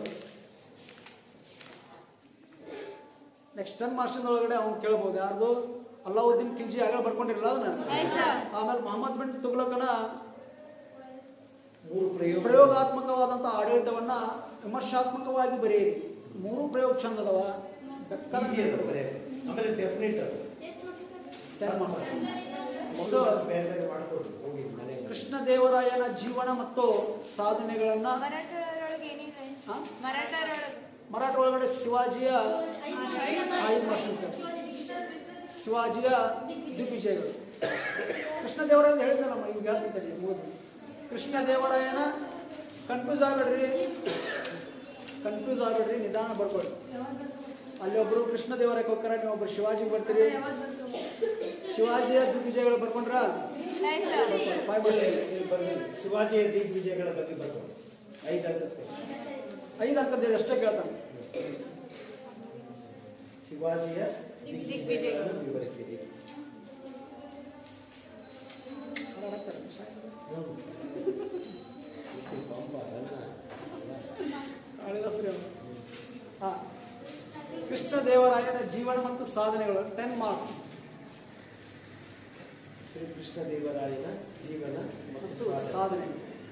ನೆಕ್ಸ್ಟ್ ಟೆನ್ ಮಾರ್ಷನ್ ಒಳಗಡೆ ಅವ್ನು ಕೇಳ್ಬೋದು ಯಾರ್ದು ಅಲ್ಲಾವುದ್ದೀನ್ ಖಿಲ್ಜಿ ಆಗ ಬರ್ಕೊಂಡಿರಲ್ಲ ಅದನ್ನ Yes, sir. ಆಮೇಲೆ ಮೊಹಮ್ಮದ್ ಬಿನ್ ತುಗ್ಲಕನ ಮೂರು ಪ್ರಯೋಗ ಪ್ರಯೋಗಾತ್ಮಕವಾದಂಥ ಆಡಳಿತವನ್ನ ವಿಮರ್ಶಾತ್ಮಕವಾಗಿ ಬರೆಯಿರಿ ಮೂರು ಪ್ರಯೋಗ ಚಂದ ಅದಾವ ಬೇಕಾದ್ರೆ ಈಸಿ ಅದು ಬರೆಯೋದು. ಆಮೇಲೆ ಡೆಫಿನೆಟ್ ಅದು ಟೆನ್ ಮಾರ್ಕ್ಸ್ ಮೊದಲು ಅದು ಬೇರೆ ಬೇರೆ ಮಾಡ್ಕೊಡ್ರಿ ಹೋಗಿ ಮನೆಗೆ ಕೃಷ್ಣ ದೇವರಾಯನ ಜೀವನ ಮತ್ತು ಸಾಧನೆಗಳನ್ನ ಮರಾಠರೊಳಗೆ ಏನಿಲ್ಲ ಹಾ? ಮರಾಠರೊಳಗೆ ಮರಾಠ ಒಳಗಡೆ ಶಿವಾಜಿಯ ಐದು ವರ್ಷ ಶಿವಾಜಿಯ ದಿಗ್ವಿಜಯಗಳು ಕೃಷ್ಣ ದೇವರಾಯ ಅಂತ ಹೇಳಿದ್ದೆ ನಮ್ಮ ಈಗ ಹೇಳ್ತಿದ್ದೆ ಓದಿ ಕೃಷ್ಣ ದೇವರಾಯನ ಕನ್ಫ್ಯೂಸ್ ಆಗಬೇಡ್ರಿ ಕನ್ಫ್ಯೂಸ್ ಆಗಬೇಡ್ರಿ ನಿಧಾನ ಬರ್ಕೊಳ್ಳಿ ಅಲ್ಲಿ ಒಬ್ರು ಕೃಷ್ಣ ದೇವರಾಯಕ್ಕೆ ಹೋಗ್ತಾರ ನೀವು ಒಬ್ರು ಶಿವಾಜಿಗೆ ಬರ್ತೀರಿ ಶಿವಾಜಿಯ ದಿಗ್ವಿಜಯಗಳು ಬರ್ಕೊಂಡ್ರ Yes, sir. ಫೈವ್ ಇಲ್ಲಿ- ಇಲ್ಲಿ ಬರ್ದಿಲ್ಲ. ಶಿವಾಜಿಯ ದಿಗ್ವಿಜಯಗಳ ಬಗ್ಗೆ ಬರ್ಕೊಂಡು ಐದು ಅಂಕಕ್ಕೆ ಐದು ಅಂಕದ ಅಷ್ಟೇ ಕೇಳ್ತಾನೆ ಶಿವಾಜಿಯ ದಿಗ್ವಿಜಯಗಳನ್ನು ವಿವರಿಸಿರಿ ಹಾ ಕೃಷ್ಣ ದೇವರಾಯನ ಜೀವನ ಮತ್ತು ಸಾಧನೆಗಳು ಟೆನ್ ಮಾರ್ಕ್ಸ್ ಶ್ರೀ ಕೃಷ್ಣ ದೇವರಾಯನ ಜೀವನ ಮತ್ತು ಮತ್ತು ಸಾಧನೆ. ಸಾಧನೆ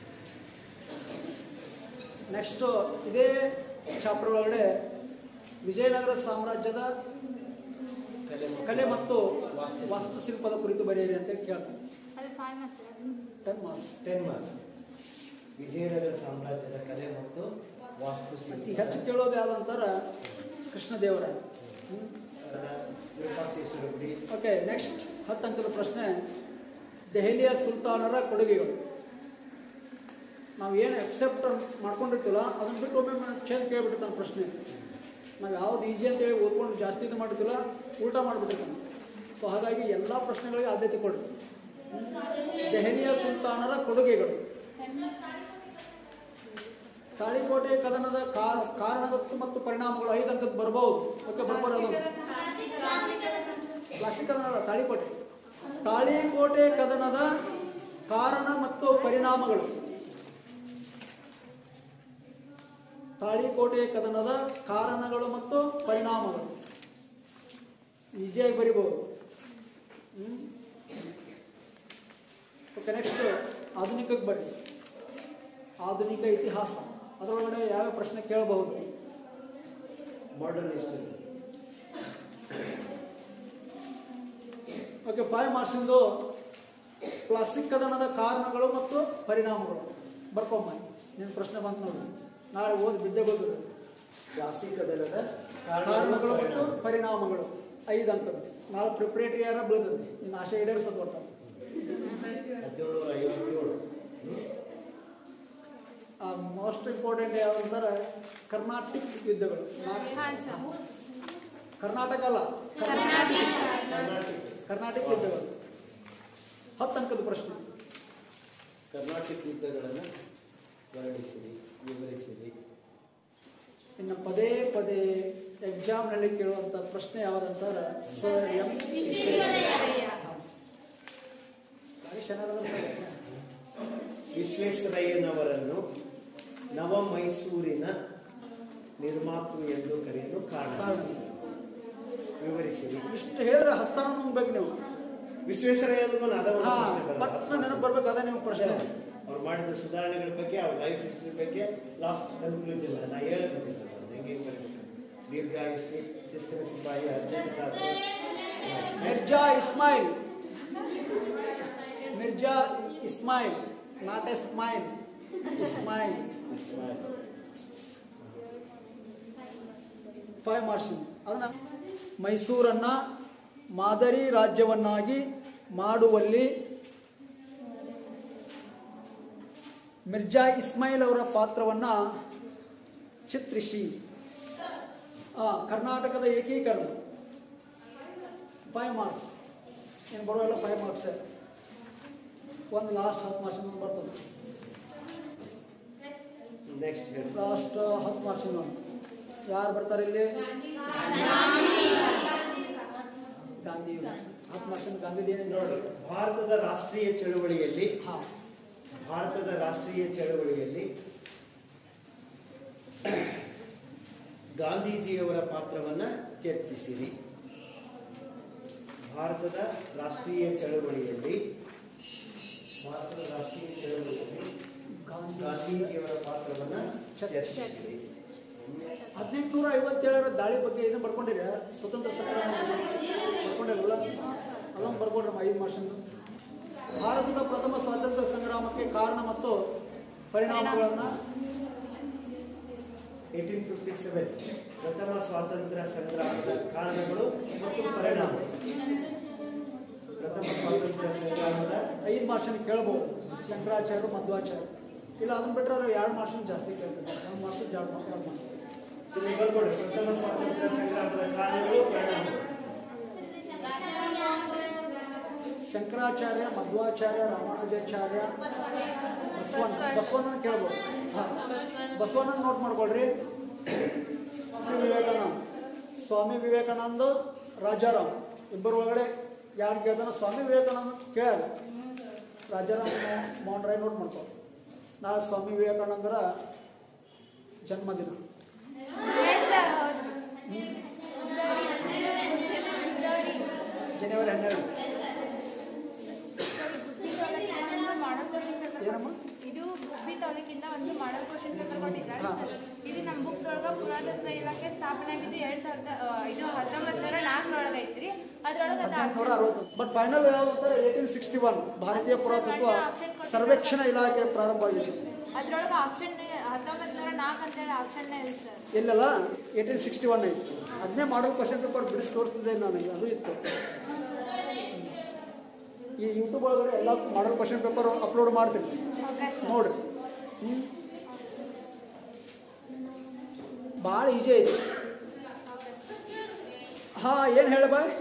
ನೆಕ್ಸ್ಟ್ ಇದೇ ಚಾಪ್ಟರ್ ಒಳಗಡೆ ವಿಜಯನಗರ ಸಾಮ್ರಾಜ್ಯದ ಕಲೆ ಮತ್ತು ಕಲೆ ಮತ್ತು ವಾಸ್ತುಶಿಲ್ಪ. ವಾಸ್ತುಶಿಲ್ಪದ ಕುರಿತು ಬರೆಯಿರಿ ಅಂತ ಕೇಳ್ತಾನೆ ಅದು five marks ten marks ten marks Vijayanagara ಸಾಮ್ರಾಜ್ಯದ ಕಲೆ ಮತ್ತು ಅತಿ ವಾಸ್ತುಶಿಲ್ಪ ಹೆಚ್ಚು ಕೇಳೋದು ಯಾವ್ದಂತಾರ ಕೃಷ್ಣ ದೇವರಾಯ ವಿರೂಪಾಕ್ಷೇಶ್ವರ ಗುಡಿ ಓಕೆ ನೆಕ್ಸ್ಟ್ ಹತ್ತು ಅಂಕದ ಪ್ರಶ್ನೆ ದೆಹಲಿಯ ಸುಲ್ತಾನರ ಕೊಡುಗೆಗಳು ನಾವು ಏನು ಅಕ್ಸೆಪ್ಟ್ ಮಾಡ್ಕೊಂಡಿರ್ತೀವಲ್ಲ ಅದನ್ನ ಬಿಟ್ಟು ಒಮ್ಮೆ ಚೇಂಜ್ ಕೇಳ್ಬಿಟ್ಟಿರ್ತಾನೆ ಪ್ರಶ್ನೆ ನಾವು ಯಾವ್ದು ಈಸಿ ಅಂತೇಳಿ ಓದ್ಕೊಂಡು ಜಾಸ್ತಿ ಇದು ಮಾಡ್ತೀವಲ್ಲ ಉಲ್ಟಾ ಮಾಡಿಬಿಟ್ಟಿರ್ತಾನೆ ಸೊ ಹಾಗಾಗಿ ಎಲ್ಲ ಪ್ರಶ್ನೆಗಳಿಗೆ ಆದ್ಯತೆ ಕೊಡ್ರಿ ದೆಹಲಿಯ ಸುಲ್ತಾನರ ಕೊಡುಗೆಗಳು ತಾಳಿಕೋಟೆ ಕದನದ ಕಾ- ಕಾರಣಗತ್ತು ಮತ್ತು ಪರಿಣಾಮಗಳು ಐದು ಅಂಕದ ಬರ್ಬೋದು ಓಕೆ ಬರ್ಬೋದು ಅದು ಕ್ಲಾಸಿಕ್ ಕದನದ ತಾಳಿಕೋಟೆ ತಾಳಿಕೋಟೆ ಕದನದ ಕಾರಣ ಮತ್ತು ಪರಿಣಾಮಗಳು ತಾಳಿಕೋಟೆ ಕದನದ ಕಾರಣಗಳು ಮತ್ತು ಪರಿಣಾಮಗಳು ಈಸಿಯಾಗಿ ಬರಿಬಹುದು ಓಕೆ ನೆಕ್ಸ್ಟ್ ಆಧುನಿಕಕ್ಕೆ ಬರ್ರಿ ಆಧುನಿಕ ಇತಿಹಾಸ ಅದರೊಳಗಡೆ ಯಾವ ಪ್ರಶ್ನೆ ಕೇಳಬಹುದು ಮಾಡರ್ನ್ ಹಿಸ್ಟರಿ ಓಕೆ ಫೈವ್ ಮಾರ್ಕ್ಸಿಂದು ಕ್ಲಾಸಿಕ್ ಕದನದ ಕಾರಣಗಳು ಮತ್ತು ಪರಿಣಾಮಗಳು ಬರ್ಕೊಂಬ ನಿನ್ನ ಪ್ರಶ್ನೆ ಬಂತು ನೋಡಿ ನಾಳೆ ಓದಿ ಬಿದ್ದೆ ಗೊತ್ತು ಕ್ಲಾಸಿಕ್ ಕದನದ ಕಾರಣಗಳು ಮತ್ತು ಪರಿಣಾಮಗಳು ಐದು ಅಂಕದ ನಾಳೆ ಪ್ರಿಪ್ರೇಟರಿ ಯಾರ ಬೀಳ್ತದೆ ನಿನ್ನ ಆಶೆ ಈಡೇರಿಸೋದು ಒಟ್ಟ ಹದಿನೇಳು ಐವತ್ತೇಳು ಮೋಸ್ಟ್ ಇಂಪಾರ್ಟೆಂಟ್ ಯಾವ್ದಂದ್ರೆ ಕರ್ನಾಟಿಕ್ ಯುದ್ಧಗಳು ನಾ- ಹಾಂ ಸರ್ ಕರ್ನಾಟಕ ಅಲ್ಲ ಕರ್ನಾಟಕ ಕರ್ನಾಟಕ ಕರ್ನಾಟಕ ಯುದ್ಧಗಳು ಹತ್ತು ಅಂಕದ ಪ್ರಶ್ನೆ ಕರ್ನಾಟಕ ಯುದ್ಧಗಳನ್ನು ವರ್ಣಿಸಿರಿ ವಿವರಿಸಿರಿ ಇನ್ನು ಪದೇ ಪದೇ ಎಕ್ಸಾಮ್ನಲ್ಲಿ ಕೇಳುವಂಥ ಪ್ರಶ್ನೆ ಯಾವುದಂತಾರೆ ಸರ್ ಎಂ ವಿಶ್ವೇಶ್ವರಯ್ಯನವರನ್ನು ನವ ಮೈಸೂರಿನ ನಿರ್ಮಾತೃ ಎಂದು ಕರೆಯಲು ಕಾರಣ ಕಾರಣ ವಿವರಿಸಿರಿ ಇಷ್ಟು ಹೇಳಿದ್ರೆ ಹಸ್ತಾನ ನುಂಗ್ಬೇಕು ನೀವು ವಿಶ್ವೇಶ್ವರಯ್ಯನಿಗೂ ಅದ ಒಂದು ಹಾ ಪ್ರಶ್ನೆ ಬರೋದು. ಪಟ್ನ ನೆನಪು ಬರ್ಬೇಕು ಅದೇ ನಿಮ್ಮ ಪ್ರಶ್ನೆ ಅವ್ರು ಮಾಡಿದ ಸುಧಾರಣೆಗಳ ಬಗ್ಗೆ ಅವ್ರ ಲೈಫ್ ಹಿಸ್ಟ್ರಿ ಬಗ್ಗೆ ಲಾಸ್ಟ್ ಕನ್ಕ್ಲೂಷನ್ ನಾ ಹೇಳ್ಬಿಟ್ಟಿದ್ದೆ ನಾನು ಹೆಂಗೆ ಬರಬೇಕು ದೀರ್ಘಾಯುಷ್ಯ ಶಿಸ್ತಿನ ಸಿಪಾಯಿ ಅರ್ಜೆಂಟ್ ತಾಸು Mirza Ismail Mirza Ismail not a smile Ismail five marks ಅದನ್ನ ಮೈಸೂರನ್ನ ಮಾದರಿ ರಾಜ್ಯವನ್ನಾಗಿ ಮಾಡುವಲ್ಲಿ ಮಿರ್ಜಾ ಇಸ್ಮಾಯಿಲ್ ಅವರ ಪಾತ್ರವನ್ನ ಚಿತ್ರಿಸಿ ಆ, ಕರ್ನಾಟಕದ ಏಕೀಕರಣ ಫೈವ್ ಮಾರ್ಕ್ಸ್ ಏನು ಬರೋಲ್ಲ ಫೈವ್ ಮಾರ್ಕ್ಸ್ ಒಂದು ಲಾಸ್ಟ್ ಹತ್ತು ಮಾರ್ಕ್ಸ್ ಬರ್ತದೆ ನೆಕ್ಸ್ಟ್ ಹೇಳಿ ಲಾಸ್ಟ್ ಹತ್ತು ಮಾರ್ಕ್ಸ್ ಯಾರು ಬರ್ತಾರೆ ಇಲ್ಲಿ ಗಾಂಧಿ ಹತ್ತು ಮಾರ್ಕ್ಸ್ ಗಾಂಧಿ ನೋಡಿ ಭಾರತದ ರಾಷ್ಟ್ರೀಯ ಚಳುವಳಿಯಲ್ಲಿ ಹಾಂ ಭಾರತದ ರಾಷ್ಟ್ರೀಯ ಚಳವಳಿಯಲ್ಲಿ ಗಾಂಧೀಜಿಯವರ ಪಾತ್ರವನ್ನ ಚರ್ಚಿಸಿರಿ ಭಾರತದ ರಾಷ್ಟ್ರೀಯ ಚಳವಳಿಯಲ್ಲಿ ಭಾರತದ ರಾಷ್ಟ್ರೀಯ ಚಳವಳಿಯಲ್ಲಿ ಗಾಂಧಿ ಗಾಂಧೀಜಿಯವರ ಪಾತ್ರವನ್ನ ಚರ್ಚಿಸಿರಿ ಹದಿನೆಂಟುನೂರ ಐವತ್ತೇಳರ ದಾಳಿ ಬಗ್ಗೆ ಇದನ್ನ ಬರ್ಕೊಂಡಿರ ಸ್ವತಂತ್ರ ಸಂಗ್ರಾಮ ಬರ್ಕೊಂಡಿರಲ್ಲ ಅದೊಂದು ಬರ್ಕೊಡ್ರಮ್ಮ ಐದು ಮಾರ್ಷನ್ ಭಾರತದ ಪ್ರಥಮ ಸ್ವಾತಂತ್ರ್ಯ ಸಂಗ್ರಾಮಕ್ಕೆ ಕಾರಣ ಮತ್ತು ಪರಿಣಾಮಗಳನ್ನ ಏಟೀನ್ ಫಿಫ್ಟಿ ಸೆವೆನ್ ಪ್ರಥಮ ಸ್ವಾತಂತ್ರ್ಯ ಸಂಗ್ರಾಮದ ಕಾರಣಗಳು ಮತ್ತು ಪರಿಣಾಮ ಪ್ರಥಮ ಸ್ವಾತಂತ್ರ್ಯ ಸಂಗ್ರಾಮದ ಐದು ಮಾರ್ಷನ್ ಕೇಳ್ಬೋದು ಶಂಕರಾಚಾರ್ಯರು ಮಧ್ವಾಚಾರ್ಯ ಇಲ್ಲ ಅದನ್ನ ಬಿಟ್ಟರೆ ಅವ್ರು ಎರಡು ಮಾರ್ಷನ್ ಜಾಸ್ತಿ ಕೇಳ್ತಾರೆ ಒಂದು ಮಾರ್ಷನ್ ಎರಡು ಎರಡು ಮಾರ್ಷನ್ ಇಲ್ಲಿ ಬರ್ಕೊಡಿ ಪ್ರಥಮ ಸ್ವಾತಂತ್ರ್ಯ ಸಂಗ್ರಾಮದ ಕಾರಣಗಳು ಪರಿಣಾಮಗಳು ಶಂಕರಾಚಾರ್ಯ ಮಧ್ವಾಚಾರ್ಯ ರಾಮಾನುಜಾಚಾರ್ಯ ಬಸವಣ್ಣ ಬಸವಣ್ಣನ ಕೇಳ್ಬೋದು ಹಾಂ ಬಸವಣ್ಣನ ನೋಟ್ ಮಾಡ್ಕೊಳ್ರಿ ಸ್ವಾಮಿ ವಿವೇಕಾನಂದ ಸ್ವಾಮಿ ವಿವೇಕಾನಂದ ರಾಜಾರಾಮ್ ಇಬ್ಬರ ಒಳಗಡೆ ಯಾರು ಕೇಳ್ತಾನೆ ಸ್ವಾಮಿ ವಿವೇಕಾನಂದ ಕೇಳ್ಯಾರ ರಾಜಾರಾಮ್ ಮೌನ್ ರಾಯ್ ನೋಟ್ ಮಾಡ್ಕೊ ನಾ ಸ್ವಾಮಿ ವಿವೇಕಾನಂದರ ಜನ್ಮದಿನ Yes, sir. ಹೌದು. Sorry. ಜನವರಿ ಹನ್ನೆರಡು ಒಂದು ಮಾಡಲ್ ಕ್ವಶನ್ ಪೇಪರ್ ಏನಮ್ಮ ಇದು ಗುಬ್ಬಿ ತಾಲೂಕಿಂದ ಒಂದು ಮಾಡಲ್ ಕ್ವಶನ್ ಪೇಪರ್ ಕೊಟ್ಟಿದ್ದಾರೆ ಹಾ. ಇದು ನಮ್ಮ ಬುಕ್ ಒಳಗ ಪುರಾತತ್ವ ಇಲಾಖೆ ಸ್ಥಾಪನೆ ಆಗಿದ್ದು ಎರಡ್ ಸಾವಿರದ ಆ, ಇದು ಹತ್ತೊಂಬತ್ತು ನೂರ ನಾಲ್ಕರೊಳಗೆ ಐತ್ರಿ ಅದ್ರೊಳಗೆ ಅದು ಹದಿನೆಂಟುನೂರ option- ಅರವತ್ತು ಬಟ್ ಫೈನಲ್ ಯಾವ್ದು ಏಯ್ಟೀನ್ ಸಿಕ್ಸ್ಟಿ ಒನ್ ಭಾರತೀಯ ಪುರಾತತ್ವ ಸರ್ವೇಕ್ಷಣಾ ಇಲಾಖೆ ಪ್ರಾರಂಭ ಆಗಿದೆ ಅದ್ರೊಳಗೆ ಆಪ್ಷನ್ ಹತ್ತೊಂಬತ್ತು ನೂರ ನಾಲ್ಕು ಅಂತೇಳಿ ಆಪ್ಷನ್ನೇ ಇದೆ ಸರ್ ಇಲ್ಲಲ್ಲ ಏಯ್ಟೀನ್ ಸಿಕ್ಸ್ಟಿ ಒನ್ ಐತಿ ಅದನ್ನೇ ಮಾಡಲ್ ಕ್ವಶನ್ ಪೇಪರ್ ಬಿಡಿಸಿ ತೋರಿಸ್ತಿದ್ದೆ ನನಗೆ ಅದು ಇತ್ತು ಈ ಯೂಟ್ಯೂಬ್ ಒಳಗಡೆ ಎಲ್ಲ ಮಾಡಲ್ ಕ್ವಶನ್ ಪೇಪರ್ ಅಪ್ಲೋಡ್ ಮಾಡ್ತೀನಿ ಓಕೆ ಸರ್ ನೋಡ್ರಿ ಭಾಳ ಈಜಿ ಐತಿ ಹಾ ಏನು ಹೇಳ ಬಾಯ್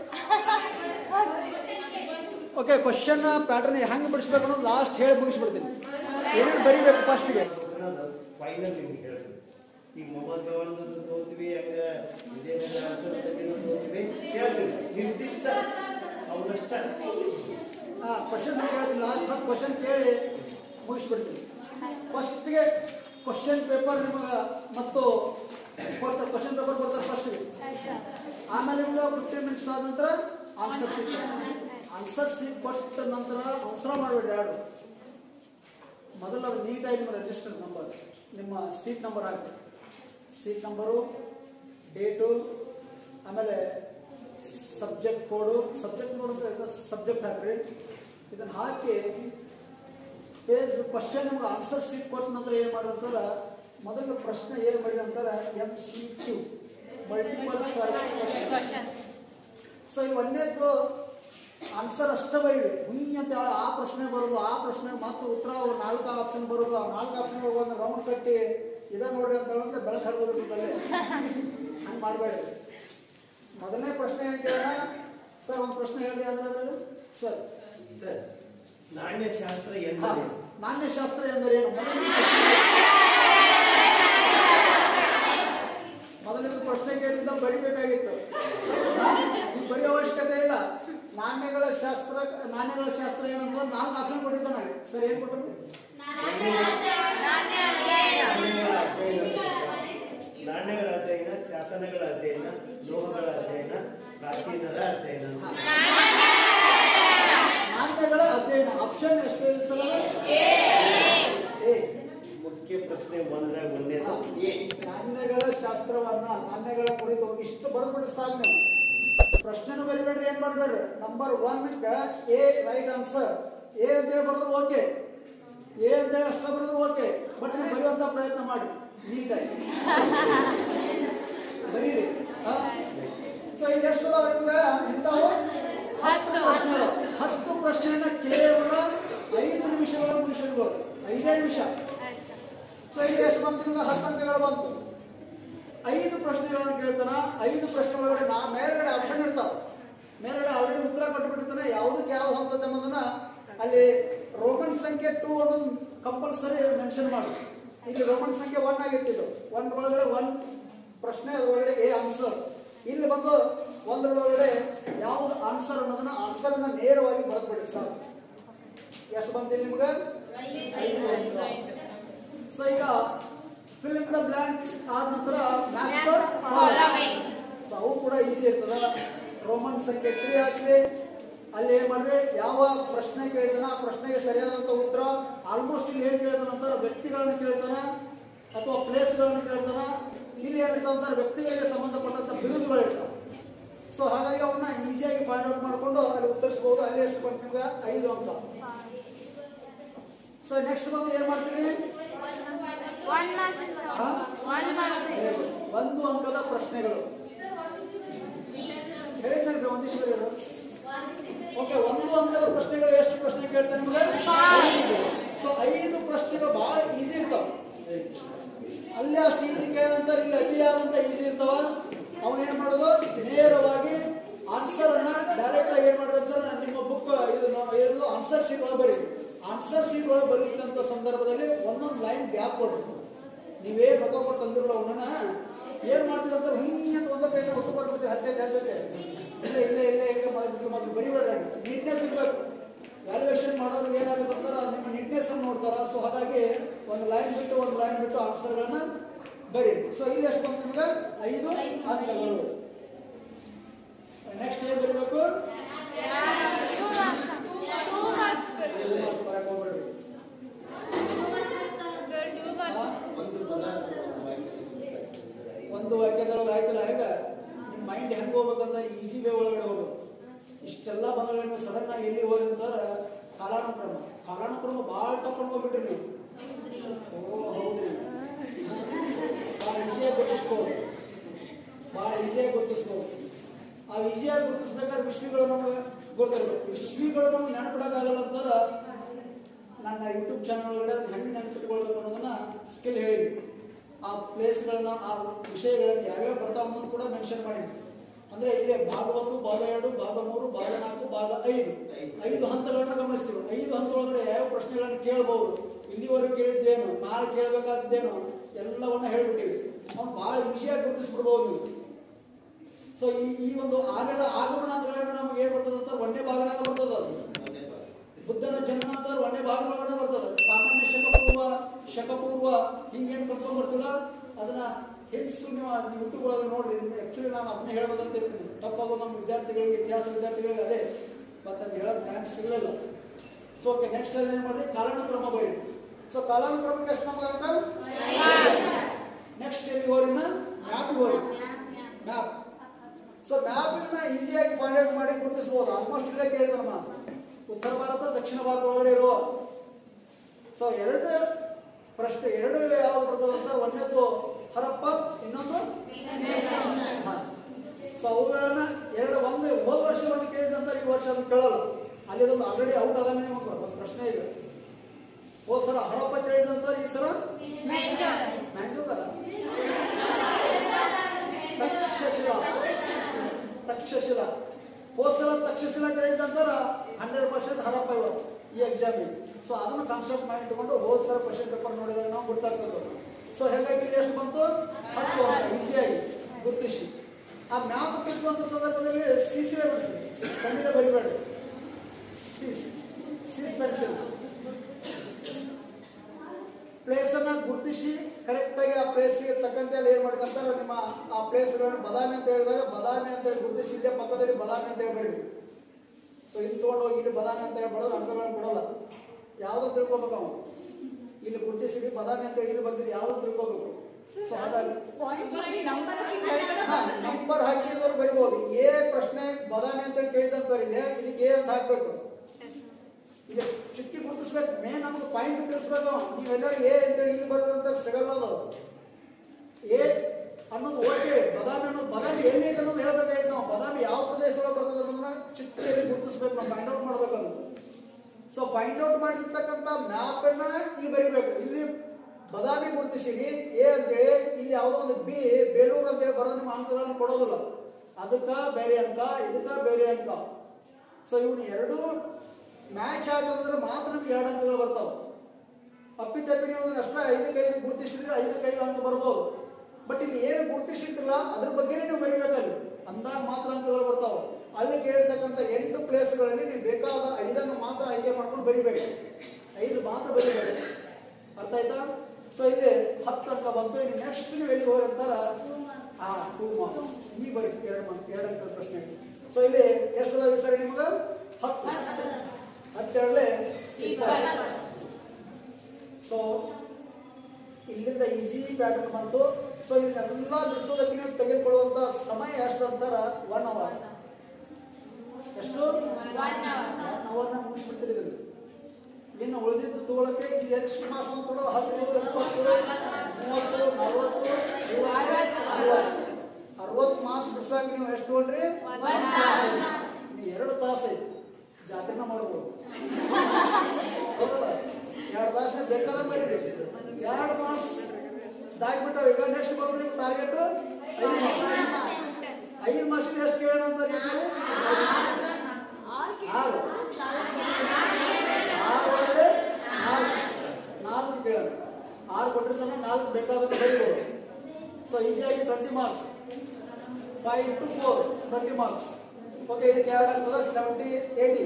ಓಕೆ ಕ್ವಶನ್ ಪ್ಯಾಟರ್ನ್ ಹೆಂಗೆ ಬಿಡಿಸ್ಬೇಕು ಅನ್ನೋದು ಲಾಸ್ಟ್ ಹೇಳಿ ಮುಗಿಸ್ಬಿಡ್ತೀನಿ ಏನೇನು ಬರೀಬೇಕು ಫಸ್ಟ್ಗೆ ಫೈನಲ್ ನಿಮ್ಗೆ ಹೇಳ್ತೀನಿ ಈಗ ಮೊಬೈಲ್ ತಗೊಂಡು ತೋತೀವಿ ಹಂಗ ವಿಜಯನಗರ ಆಸಕ್ತಿನೂ ತೋತೀವಿ ಹೇಳ್ತೀವಿ ನಿರ್ದಿಷ್ಟ ಅವನಷ್ಟ ಹಾಂ ಕ್ವಶನ್ ಹೇಳ್ತೀನಿ ಲಾಸ್ಟ್ ಹತ್ತು ಕ್ವಶನ್ ಕೇಳಿ ಮುಗಿಸ್ಬಿಡ್ತೀನಿ ಫಸ್ಟ್ಗೆ ಕ್ವಶನ್ ಪೇಪರ್ ನಿಮಗೆ ಮತ್ತು ಕೊಡ್ತಾರೆ ಕ್ವಶನ್ ಪೇಪರ್ ಕೊಡ್ತಾರೆ ಫಸ್ಟ್ಗೆ ಆಮೇಲೆ ನಿಮ್ಗೆ ಫಿಫ್ಟೀನ್ ಮಿನಿಟ್ಸ್ ಆದ ನಂತರ ಆನ್ಸರ್ ಸೀಟ್ ಆನ್ಸರ್ ಸೀಟ್ ಕೊಟ್ಟ ನಂತರ ಅವಸರ ಮಾಡಬೇಡಿ ಯಾರು ಮೊದಲು ಅದು ನೀಟಾಗಿ ನಿಮ್ಮ ರಿಜಿಸ್ಟರ್ ನಂಬರ್ ನಿಮ್ಮ ಸೀಟ್ ನಂಬರ್ ಹಾಕಿ ಸೀಟ್ ನಂಬರು ಡೇಟು ಆಮೇಲೆ ಸಬ್ಜೆಕ್ಟ್ ಕೋಡು ಸಬ್ಜೆಕ್ಟ್ ಕೋಡ್ ಅಂತ ಸಬ್ಜೆಕ್ಟ್ ಹಾಕ್ರಿ ಇದನ್ನು ಹಾಕಿ ಪೇಜ್ ಕ್ವಶನ್ ನಿಮ್ಗೆ ಆನ್ಸರ್ ಸೀಟ್ ಕೊಟ್ಟ ನಂತರ ಏನು ಮಾಡಿರ್ತಾರೆ ಮೊದಲು ಪ್ರಶ್ನೆ ಏನು ಮಾಡಿದ ಅಂತಾರೆ M C Q multiple choice question so ಈ ಒಂದೇದ್ದು ಆನ್ಸರ್ ಅಷ್ಟೇ ಬರೀರಿ ಹುಯ್ ಅಂತ ಹೇಳಿ ಆ ಪ್ರಶ್ನೆ ಬರೋದು ಆ ಪ್ರಶ್ನೆ ಮತ್ತು ಉತ್ತರ ಅವ್ರು ನಾಲ್ಕು ಆಪ್ಷನ್ ಬರೋದು ಆ ನಾಲ್ಕು ಆಪ್ಷನ್ ಒಂದು ರೌಂಡ್ ಕಟ್ಟಿ ಇದ ನೋಡ್ರಿ ಅಂತ ಹೇಳಿದ್ರೆ ಬೆಳಕು ಹರಿದೋಗಿರ್ತದೆ ಹಂಗೆ ಮಾಡಬೇಡಿ ಮೊದಲನೇ ಪ್ರಶ್ನೆ ಏನು ಕೇಳೋಣ ಸರ್ ಒಂದು ಪ್ರಶ್ನೆ ಹೇಳಿ ಅಂದ್ರೆ ಸರ್ ಸರ್ ನಾಣ್ಯಶಾಸ್ತ್ರ ಹಾ, ಎಂದರೆ ನಾಣ್ಯಶಾಸ್ತ್ರ ಎಂದರೇನು ಮೊದಲನೇ ಮೊದಲಿನ ಪ್ರಶ್ನೆ ಕೇಳಿದ್ದ ಬರಿಬೇಕಾಗಿತ್ತು ಈಗ ಬರೆಯೋ ಅವಶ್ಯಕತೆ ಇಲ್ಲ ನಾಣ್ಯಗಳ ಶಾಸ್ತ್ರ ನಾಣ್ಯಗಳ ಶಾಸ್ತ್ರ ಏನಂತ ನಾಲ್ಕು ಆಪ್ಷನ್ ಕೊಟ್ಟಿದ್ದಾನೆ ಸರ್ ಏನ್ ಕೊಟ್ಟರು ನಾಣ್ಯಗಳ ಅಧ್ಯಯನ ನಾಣ್ಯಗಳ ಅಧ್ಯಯನ ಶಾಸನಗಳ ಅಧ್ಯಯನ ಲೋಹಗಳ ಅಧ್ಯಯನ ಪ್ರಾಚೀನರ ಅಧ್ಯಯನ ನಾಣ್ಯಗಳ ಅಧ್ಯಯನ ಆಪ್ಷನ್ ಎಷ್ಟು ಇದೆ ಸರ್ ಏ ಮುಖ್ಯ ಪ್ರಶ್ನೆ ಒಂದ್ರಾಗ ಒಂದೇದು ಎ ನಾಣ್ಯಗಳ ಶಾಸ್ತ್ರವನ್ನ ನಾಣ್ಯಗಳ ಕುರಿತು ಇಷ್ಟು ಬರೆದ್ಬಿಟ್ಟು ಸಾಕು ನೀವು ಪ್ರಶ್ನೆನೂ ಬರಿಬೇಡ್ರಿ ಏನ್ ಬರ್ಬೇಡ್ರಿ number one A right answer A ಅಂತೇಳಿ ಬರೆದ್ರು ಓಕೆ ಎ ಅಂತೇಳಿ ಅಷ್ಟ ಬರೆದ್ರು ಓಕೆ ಬಟ್ ನೀವು ಬರೆಯುವಂತ ಪ್ರಯತ್ನ ಮಾಡಿ ನೀಟಾಗಿ ಬರೀರಿ ಸೊ ಇದು ಎಷ್ಟು ಅದಾವ ಇವಾಗ ಇಂಥವು ಹತ್ತು ಹತ್ತು. ಪ್ರಶ್ನೆ ಅದಾವ. ಹತ್ತು ಪ್ರಶ್ನೆಯನ್ನ ಕೇವಲ ಐದು ನಿಮಿಷಗಳ ಮುಗಿಸಿರ್ಬೋದು ಐದೇ ನಿಮಿಷ ಸೊ ಇಲ್ಲಿ ಎಷ್ಟು ಬಂತು ನಿಮ್ಗೆ ಹತ್ತು ಅಂಕಗಳು ಬಂತು ಐದು ಪ್ರಶ್ನೆಗಳನ್ನು ಕೇಳ್ತಾನ ಐದು ಪ್ರಶ್ನೆ ಒಳಗಡೆ ನಾ ಮೇಲ್ಗಡೆ ಆಪ್ಷನ್ ಇರ್ತಾವ ಮೇಲ್ಗಡೆ ಆಲ್ರೆಡಿ ಉತ್ತರ ಕೊಟ್ಬಿಟ್ಟಿರ್ತಾನೆ ಯಾವುದಕ್ಕೆ ಯಾವ್ದು ಹೊಂದತ್ತೆ ಅನ್ನೋದನ್ನ ಅಲ್ಲಿ ರೋಮನ್ ಸಂಖ್ಯೆ ಟೂ ಅನ್ನೋದು ಕಂಪಲ್ಸರಿ ಮೆನ್ಷನ್ ಮಾಡಿ ಇಲ್ಲಿ ರೋಮನ್ ಸಂಖ್ಯೆ ಒನ್ ಆಗಿರ್ತಿದ್ದು ಒನ್ ಒಳಗಡೆ ಒನ್ ಪ್ರಶ್ನೆ ಅದರೊಳಗಡೆ ಎ ಆನ್ಸರ್ ಇಲ್ಲಿ ಬಂದು ಒಂದರೊಳಗಡೆ ಯಾವ್ದು ಆನ್ಸರ್ ಅನ್ನೋದನ್ನ ಆನ್ಸರ್ ಅನ್ನ ನೇರವಾಗಿ ಬರೆದ್ಬಿಡಿ ಸರ್ ಎಷ್ಟು ಬಂತಿಲ್ಲ ನಿಮ್ಗೆ ಐದು ಅಂಕ. ಸೊ ಈಗ ಫಿಲ್ ದ ಬ್ಲಾಂಕ್ಸ್ ಆದ ನಂತರ ಮ್ಯಾಸ್ಟರ್ ಸೊ ಅವು ಕೂಡ ಈಸಿ ಇರ್ತದ ರೋಮನ್ ಸಂಖ್ಯೆ ತ್ರೀ ಹಾಕ್ರಿ ಅಲ್ಲಿ ಏನ್ ಮಾಡ್ರಿ ಯಾವ ಪ್ರಶ್ನೆ ಕೇಳ್ತಾನ ಆ ಪ್ರಶ್ನೆಗೆ ಸರಿಯಾದಂತ ಉತ್ತರ ಆಲ್ಮೋಸ್ಟ್ ಇಲ್ಲಿ ಏನ್ ಕೇಳ್ತಾನ ಅಂತಾರೆ ವ್ಯಕ್ತಿಗಳನ್ನು ಕೇಳ್ತಾನ ಅಥವಾ ಪ್ಲೇಸ್ಗಳನ್ನು ಕೇಳ್ತಾನ ಇಲ್ಲಿ ಏನಿರ್ತಾವ ಅಂತಾರೆ ವ್ಯಕ್ತಿಗಳಿಗೆ ಸಂಬಂಧಪಟ್ಟಂತ ಬಿರುದುಗಳು ಇರ್ತಾವ ಸೊ ಹಾಗಾಗಿ ಅವನ್ನ ಈಸಿಯಾಗಿ ಫೈಂಡ್ ಔಟ್ ಮಾಡ್ಕೊಂಡು ಅಲ್ಲಿ ಉತ್ತರಿಸಬಹುದು ಅಲ್ಲಿ ಎಷ್ಟು ಬಂತು ನಿಮ್ಗೆ ಐದು ಅಂಕ ಸೊ ನೆಕ್ಸ್ಟ್ ಬಂದು ಏನ್ ಮಾಡ್ತೀವಿ ಒನ್ ಮಾರ್ಕ್ಸ್ ಹಾ? ಒನ್ ಮಾರ್ಕ್ಸ್ ಒಂದು ಅಂಕದ ಪ್ರಶ್ನೆಗಳು ಹೇಳಿದ್ನಲ್ರಿ ಒಂದಿಷ್ಟು ಬರೆಯೋದು ಓಕೆ ಒಂದು ಅಂಕದ ಪ್ರಶ್ನೆಗಳು ಎಷ್ಟು ಪ್ರಶ್ನೆ ಕೇಳ್ತಾರೆ ನಿಮ್ಗೆ ಸೊ ಐದು ಪ್ರಶ್ನೆಗಳು ಬಹಳ ಈಸಿ ಇರ್ತಾವ ಅಲ್ಲಿ ಅಷ್ಟು ಈಸಿ ಕೇಳಿದಂತ ಇಲ್ಲಿ ಅತಿಯಾದಂತ ಈಸಿ ಇರ್ತಾವ ಅವನೇನ್ ಮಾಡೋದು ನೇರವಾಗಿ ಆನ್ಸರ್ ಅನ್ನ ಡೈರೆಕ್ಟ್ ಆಗಿ ಏನ್ ಮಾಡ್ಬೇಕಂದ್ರೆ ನಿಮ್ಮ ಬುಕ್ ಇದು ನಾವು ಏನು ಆನ್ಸರ್ ಶೀಟ್ ಒಳಗೆ ಬರೀ ಆನ್ಸರ್ ಶೀಟ್ ಒಳಗೆ ಬರೀತಂತ ಸಂದರ್ಭದಲ್ಲಿ ಒಂದೊಂದು ಲೈನ್ ಗ್ಯಾಪ್ ಕೊಡ್ರಿ ನೀವೇನ್ ರೊಕ್ಕ ಕೊಟ್ಟು ತಂದಿರಲ್ಲ ಅವನನ್ನ ಏನ್ ಮಾಡ್ತೀರ ಅಂತ ಹಿಂಗೆ ಅಂತ ಒಂದೇ ಪೇಜ್ ಒಟ್ಟು ಕೊಟ್ಬಿಡ್ತೀರಿ ಹತ್ತೆ ಹತ್ತಕ್ಕೆ ಇಲ್ಲೇ ಇಲ್ಲೇ ಇಲ್ಲೇ ಇಲ್ಲೇ ಮೊದಲು ಮೊದಲು ಬರಿಬೇಡ್ರಿ ನೀಟ್ನೆಸ್ ಇರ್ಬೇಕು ವ್ಯಾಲ್ಯೂಯೇಷನ್ ಮಾಡೋರು ಏನಾಗುತ್ತೆ ಅಂತಾರ ನಿಮ್ಮ ನೀಟ್ನೆಸ್ ಅನ್ನು ನೋಡ್ತಾರ ಸೊ ಹಾಗಾಗಿ ಒಂದು ಲೈನ್ ಬಿಟ್ಟು ಒಂದು ಲೈನ್ ಬಿಟ್ಟು ಆನ್ಸರ್ಗಳನ್ನ ಬರೀ ಸೊ ಇಲ್ಲಿ ಎಷ್ಟು ಬಂತು ನಿಮ್ಗೆ ಐದು ಅಂಕಗಳು ನೆಕ್ಸ್ಟ್ ಏನ್ ಬರೀಬೇಕು ಟೂ ಮಾರ್ಕ್ಸ್ ಟೂ ಮಾರ್ಕ್ಸ್ ಬರಕ್ ಹೋಗ್ಬೇಡ್ರಿ ಟೂ ಮಾರ್ಕ್ಸ್ ಒಂದು ವಾಕ್ಯದೊಳಗೆ ಆಯ್ತಲ್ಲ ಹೇಗ ನಿಮ್ಮ ಮೈಂಡ್ ಹೆಂಗ್ ಹೋಗ್ಬೇಕಂತ ಈಸಿ ವೇ ಒಳಗಡೆ ಹೋಗ್ಬೇಕು ಇಷ್ಟೆಲ್ಲ ಬಂದ್ರೆ ಸಡನ್ ಆಗಿ ಎಲ್ಲಿ ಹೋಗಿ ಅಂತಾರೆ ಕಾಲಾನುಕ್ರಮ ಕಾಲಾನುಕ್ರಮ ಭಾಳ ಟಫ್ ಅನ್ಕೊಂಡ್ಬಿಟ್ರಿ ನೀವು ಓ ಹೌದ್ರಿ ಭಾಳ ಈಸಿಯಾಗಿ ಗುರುತಿಸ್ಬೋದು ಭಾಳ ಈಸಿಯಾಗಿ ಗುರುತಿಸ್ಬೋದು ಆ ಈಸಿಯಾಗಿ ಗುರುತಿಸ್ಬೇಕಾದ್ರೆ ವಿಶ್ವಿಗಳು ನಮಗೆ ಗೊತ್ತಿರ್ಬೇಕು ವಿಶ್ವಿಗಳು ನಮ್ಗೆ ನೆನಪಿಡೋಕ್ಕಾಗಲ್ಲ ಅಂತಾರ ನನ್ನ ಯೂಟ್ಯೂಬ್ ಚಾನಲ್ ಒಳಗಡೆ ಅದನ್ನ ಹೆಂಗೆ ನೆನಪಿಟ್ಕೊಳ್ಬೇಕು ಅನ್ನೋದನ್ನ ಸ್ಕಿಲ್ ಹೇಳಿ ಆ ಪ್ಲೇಸ್ಗಳನ್ನ ಆ ವಿಷಯಗಳನ್ನ ಯಾವ್ಯಾವ ಬರ್ತಾವ ಅನ್ನೋದು ಕೂಡ ಮೆನ್ಷನ್ ಮಾಡಿ ಅಂದ್ರೆ ಇಲ್ಲಿ ಭಾಗ ಒಂದು ಭಾಗ ಎರಡು ಭಾಗ ಮೂರು ಭಾಗ ನಾಲ್ಕು ಭಾಗ ಐದು ಐದು ಹಂತಗಳನ್ನ ಗಮನಿಸ್ತೀವಿ ಐದು ಹಂತ ಒಳಗಡೆ ಯಾವ ಪ್ರಶ್ನೆಗಳನ್ನ ಕೇಳಬಹುದು ಇಲ್ಲಿವರೆಗೂ ಕೇಳಿದ್ದೇನು ನಾಳೆ ಕೇಳಬೇಕಾದ್ದೇನು ಎಲ್ಲವನ್ನ ಹೇಳ್ಬಿಟ್ಟಿವಿ ಅವ್ನು ಭಾಳ ಈಸಿಯಾಗಿ ಗುರುತಿಸ್ಬಿಡ್ಬೋದು ನೀವು ಸೊ ಈ ಈ ಒಂದು ಆಗದ ಆಗಮನ ಅಂತ ನಮ್ಗೆ ಏನ್ ಬರ್ತದ ಅಂತ ಒಂದೇ ಭಾಗನಾಗ ಬರ್ತದ ಅದು ಬುದ್ಧನ ಜನ್ಮ ಅಂತ ಒಂದೇ ಭಾಗದೊಳಗಡೆ ಬರ್ತದೆ ಸಾಮಾನ್ಯ ಶಕಪೂರ್ವ ಶಕಪೂರ್ವ ಹಿಂಗೇನು ಕರ್ಕೊಂಡ್ ಬರ್ತಿಲ್ಲ ಅದನ್ನ ಹಿಟ್ಸ್ ನೀವು ಯೂಟ್ಯೂಬ್ ಒಳಗೆ ನೋಡ್ರಿ ಆಕ್ಚುಲಿ ನಾನು ಅದನ್ನ ಹೇಳ್ಬೇಕಂತ ಇರ್ತೀನಿ ತಪ್ಪಾಗೋ ನಮ್ಮ ವಿದ್ಯಾರ್ಥಿಗಳಿಗೆ ಇತಿಹಾಸ ವಿದ್ಯಾರ್ಥಿಗಳಿಗೆ ಅದೇ ಮತ್ತೆ ಅದು ಹೇಳೋಕೆ ಟೈಮ್ ಸಿಗಲಿಲ್ಲ ಸೊ ಓಕೆ ನೆಕ್ಸ್ಟ್ ಅಲ್ಲಿ ಏನು ಮಾಡ್ರಿ ಕಾಲಾನುಕ್ರಮ ಬರೀ ಸೊ ಕಾಲಾನುಕ್ರಮಕ್ಕೆ ಎಷ್ಟು ನಮ್ಗೆ ಅಂತ ನೆಕ್ಸ್ಟ್ ಎಲ್ಲಿ ಹೋರಿನ ಮ್ಯಾಪ್ ಹೋರಿ ಮ್ಯಾಪ್ ಸೊ ಮ್ಯಾಪನ್ನ ಈಸಿಯಾಗಿ ಫೈಂಡ್ ಔಟ್ ಮಾಡಿ ಗುರುತಿಸಬಹುದು ಆಲ್ಮೋಸ್ಟ್ ಇಲ್ಲೇ ಕೇಳಿದಮ್ಮ ಉತ್ತರ ಭಾರತ ದಕ್ಷಿಣ ಭಾರತ ಒಳಗಡೆ ಇರುವ ಸೊ ಎರಡು ಪ್ರಶ್ನೆ ಎರಡು ಯಾವ್ದು ಬರ್ತದೆ ಅಂತ ಒಂದನೇದು ಹರಪ್ಪ ಇನ್ನೊಂದು ಹಾ. ಸೊ ಅವುಗಳನ್ನ ಎರಡು ಒಂದು ಹೋದ ವರ್ಷ ಒಂದು ಕೇಳಿದಂತ ಈ ವರ್ಷ ಅದು ಕೇಳಲ್ಲ ಅಲ್ಲಿ ಅದೊಂದು ಆಲ್ರೆಡಿ ಔಟ್ ಅದಾನೆ ನಿಮಗೆ ಒಂದು ಪ್ರಶ್ನೆ ಇದೆ ಹೋದ ಸಲ ಹರಪ್ಪ ಕೇಳಿದಂತ ಈ ಸಲ ಮ್ಯಾಂಗೋ ಅಲ್ಲ ತಕ್ಷಶಿಲಾ ತಕ್ಷಶಿಲಾ ಹೋದ ಸಲ ತಕ್ಷಶಿಲಾ ಕೇಳಿದಂತರ ಹಂಡ್ರೆಡ್ ಪರ್ಸೆಂಟ್ ಹರಪ್ಪ ಇವತ್ತು ಈ ಎಕ್ಸಾಮಿಗೆ ಸೊ ಅದನ್ನು ಕಾನ್ಸೆಪ್ಟ್ ಮಾಡಿ ಇಟ್ಕೊಂಡು ಹೋದ ಸಲ ಕ್ವಶನ್ ಪೇಪರ್ ನೋಡಿದ್ರೆ ನಾವು ಗೊತ್ತಾಗ್ತದೆ ಸೊ ಹಾಗಾಗಿ ಇಲ್ಲಿ ಎಷ್ಟು ಬಂತು ಹತ್ತು ಅಂತ ಈಸಿಯಾಗಿ ಗುರುತಿಸಿ ಆ ಮ್ಯಾಪ್ ಬಿಡಿಸುವಂತ ಸಂದರ್ಭದಲ್ಲಿ ಸಿಸಿಲೆ ಬಿಡಿಸಿ ಕಣ್ಣಿನ ಬರಿಬೇಡಿ ಸೀಸ್ ಸೀಸ್ ಪೆನ್ಸಿಲ್ ಪ್ಲೇಸ್ ಅನ್ನ ಗುರುತಿಸಿ ಕರೆಕ್ಟ್ ಆಗಿ ಆ ಪ್ಲೇಸ್ಗೆ ತಕ್ಕಂತೆ ಅಲ್ಲಿ ಏನ್ ಮಾಡ್ಕೊಂತಾರೆ ನಿಮ್ಮ ಆ ಪ್ಲೇಸ್ಗಳನ್ನು ಬದಾಮಿ ಅಂತ ಹೇಳಿದಾಗ ಬದಾಮಿ ಅಂತ ಹೇಳಿ ಗುರುತಿಸಿ ಇಲ್ಲೇ ಪಕ್ಕದಲ್ಲಿ ಬದಾಮಿ ಅಂತ ಹೇಳ್ಬೇಡಿ ಸೊ ಇಲ್ಲಿ ತಗೊಂಡು ಹೋಗಿ ಇಲ್ಲಿ ಬದಾಮಿ ಅಂತ ಹೇಳ್ಬಿಡೋದು ಅಂಕಗಳನ್ನು ಕೊಡೋಲ್ಲ ಯಾವ್ದು ತಿಳ್ಕೊಬೇಕು ಅವನು ಇಲ್ಲಿ ಗುರುತಿಸಿ ಬದಾಮಿ ಅಂತ ಹೇಳಿ ಇಲ್ಲಿ ಬಂದಿದ್ದು ಯಾವ್ದು ತಿಳ್ಕೊಬೇಕು ಸೊ ಹಾಗಾಗಿ ನಂಬರ್ ಹಾಕಿದವ್ರು ಬರಿಬಹುದು ಎ ಪ್ರಶ್ನೆ ಬದಾಮಿ ಅಂತ ಹೇಳಿ ಕೇಳಿದಂತಾರೆ ಇದಕ್ಕೆ ಎ ಅಂತ ಹಾಕ್ಬೇಕು ಈಗ ಚುಕ್ಕಿ ಗುರುತಿಸ್ಬೇಕು ಮೇನ್ ನಮ್ಗೆ ಪಾಯಿಂಟ್ ತಿಳಿಸ್ಬೇಕು ನೀವೆಲ್ಲರೂ ಎ ಅಂತೇಳಿ ಇಲ್ಲಿ ಬರೋದಂತ ಸಿಗಲ್ಲ ಅದು ಎ ಅನ್ನೋದು ಓಕೆ ಬದಾಮಿ ಅನ್ನೋದು ಬದಾಮಿ ಎಲ್ಲಿ ಐತೆ ಅನ್ನೋದು ಹೇಳ್ಬೇಕಾಯ್ತು ನಾವು ಬದಾಮಿ ಯಾವ ಪ್ರದೇಶದೊಳಗೆ ಬರ್ತದೆ ಅನ್ನೋದನ್ನ ಚಿಕ್ಕದಲ್ಲಿ ಗುರುತಿಸ್ಬೇಕು ನಾವು ಫೈಂಡ್ ಔಟ್ ಮಾಡ್ಬೇಕು ಅದು ಸೊ ಫೈಂಡ್ ಔಟ್ ಮಾಡಿರ್ತಕ್ಕಂಥ ಮ್ಯಾಪ್ ಅನ್ನ ಇಲ್ಲಿ ಬರಿಬೇಕು ಇಲ್ಲಿ ಬದಾಮಿ ಗುರುತಿಸಿರಿ ಎ ಅಂತೇಳಿ ಇಲ್ಲಿ ಯಾವುದೋ ಒಂದು ಬಿ ಬೇಲೂರು ಅಂತೇಳಿ ಬರೋದು ನಿಮ್ಮ ಅಂಕಗಳನ್ನು ಕೊಡೋದಿಲ್ಲ ಅದಕ್ಕ ಬೇರೆ ಅಂಕ ಇದಕ್ಕ ಬೇರೆ ಅಂಕ ಸೊ ಇವನು ಎರಡು ಮ್ಯಾಚ್ ಆಗಿದ್ರೆ ಮಾತ್ರ ನಿಮ್ಗೆ ಎರಡು ಅಂಕಗಳು ಬರ್ತಾವೆ ಅಪ್ಪಿ ತಪ್ಪಿ ನೀವು ಅಷ್ಟ ಐದಕ್ಕೆ ಐದು ಗುರುತಿಸಿದ್ರೆ ಐದಕ್ಕೆ ಐದು ಅಂಕ ಬರ್ಬೋದು ಬಟ್ ಇಲ್ಲಿ ಏನು ಗುರುತಿಸಿಟ್ಟಿಲ್ಲ ಅದ್ರ ಬಗ್ಗೆನೇ ನೀವು ಬರಿಬೇಕಲ್ಲಿ ಅಂದಾಗ ಮಾತ್ರ ಅಂಕಗಳು ಬರ್ತಾವೆ ಅಲ್ಲಿ ಕೇಳಿರ್ತಕ್ಕಂಥ ಎಂಟು ಪ್ಲೇಸ್ಗಳಲ್ಲಿ ನೀವು ಬೇಕಾದ ಐದನ್ನು ಮಾತ್ರ ಆಯ್ಕೆ ಮಾಡ್ಕೊಂಡು ಬರಿಬೇಕು ಐದು ಮಾತ್ರ ಬರಿಬೇಕು ಅರ್ಥ ಆಯ್ತಾ ಸೊ ಇಲ್ಲಿ ಹತ್ತು ಅಂಕ ಬಂತು ಇನ್ನು ನೆಕ್ಸ್ಟ್ ನೀವು ಎಲ್ಲಿ ಹೋಗಿ ಅಂತಾರ ಆ ಟೂ ಮಾರ್ಕ್ಸ್ ಈ ಬರೀ ಎರಡು ಮಾರ್ಕ್ ಎರಡು ಅಂಕದ ಪ್ರಶ್ನೆ ಸೊ ಇಲ್ಲಿ ಎಷ್ಟು ಅದಾವೆ ಸರ್ ನಿಮ್ಗೆ ಹತ್ತು ಹತ್ತೆರಡಲೆ ಇಪ್ಪತ್ತು ಸೊ ಇಲ್ಲಿಂದ ಈಸಿ ಪ್ಯಾಟರ್ನ್ ಬಂತು ಸೊ ಇದನ್ನೆಲ್ಲ ಬಿಡಿಸೋದಕ್ಕೆ ನೀವು ತೆಗೆದುಕೊಳ್ಳುವಂತ ಸಮಯ ಎಷ್ಟು ಅಂತಾರ ಒನ್ ಅವರ್ ಎಷ್ಟು ಒನ್ ಅವರ್ನ ಮುಗಿಸ್ಬಿಡ್ತೀರಿ ಇದನ್ನು ಇನ್ನು ಉಳಿದಿದ್ದು ತಗೊಳಕ್ಕೆ ಇದು ಎಷ್ಟು ಮಾರ್ಕ್ಸ್ ಕೊಡು ಹತ್ತು ಇಪ್ಪತ್ತು ಮೂವತ್ತು ನಲವತ್ತು ಐವತ್ತು ಅರವತ್ತು ಮಾರ್ಕ್ಸ್ ಬಿಡ್ಸಕ್ಕೆ ನೀವು ಎಷ್ಟು ತಗೊಂಡ್ರಿ ನೀವು ಎರಡು ತಾಸು ಐತಿ ಜಾತ್ರೆನ ಮಾಡ್ಬೋದು ಹೌದಲ್ಲ? ಎರಡು ತಾಸು ಬೇಕಾದ ಬರೀರಿ ಎರಡು ಮಾರ್ಕ್ಸ್ ದಾಟ್ಬಿಟ್ಟಾವ ಈಗ ನೆಕ್ಸ್ಟ್ ಬರೋದ್ರಿ ಟಾರ್ಗೆಟ್ ಐದು ಮಾರ್ಕ್ಸ್ ಎಷ್ಟು ಕೇಳೋಣ ಅಂತ ನೀವು ಆರು ಆರು ಒಳಗೆ ನಾಲ್ಕು ನಾಲ್ಕು ಕೇಳೋಣ ಆರು ಕೊಟ್ಟಿರ್ತಾನೆ ನಾಲ್ಕು ಬೇಕಾದಂತ ಬರೀಬೋದು ಸೊ ಈಸಿಯಾಗಿ twenty marks five to four twenty marks okay ಇದಕ್ಕೆ ಯಾರು ಆಗ್ತದ ಸೆವೆಂಟಿ ಏಯ್ಟಿ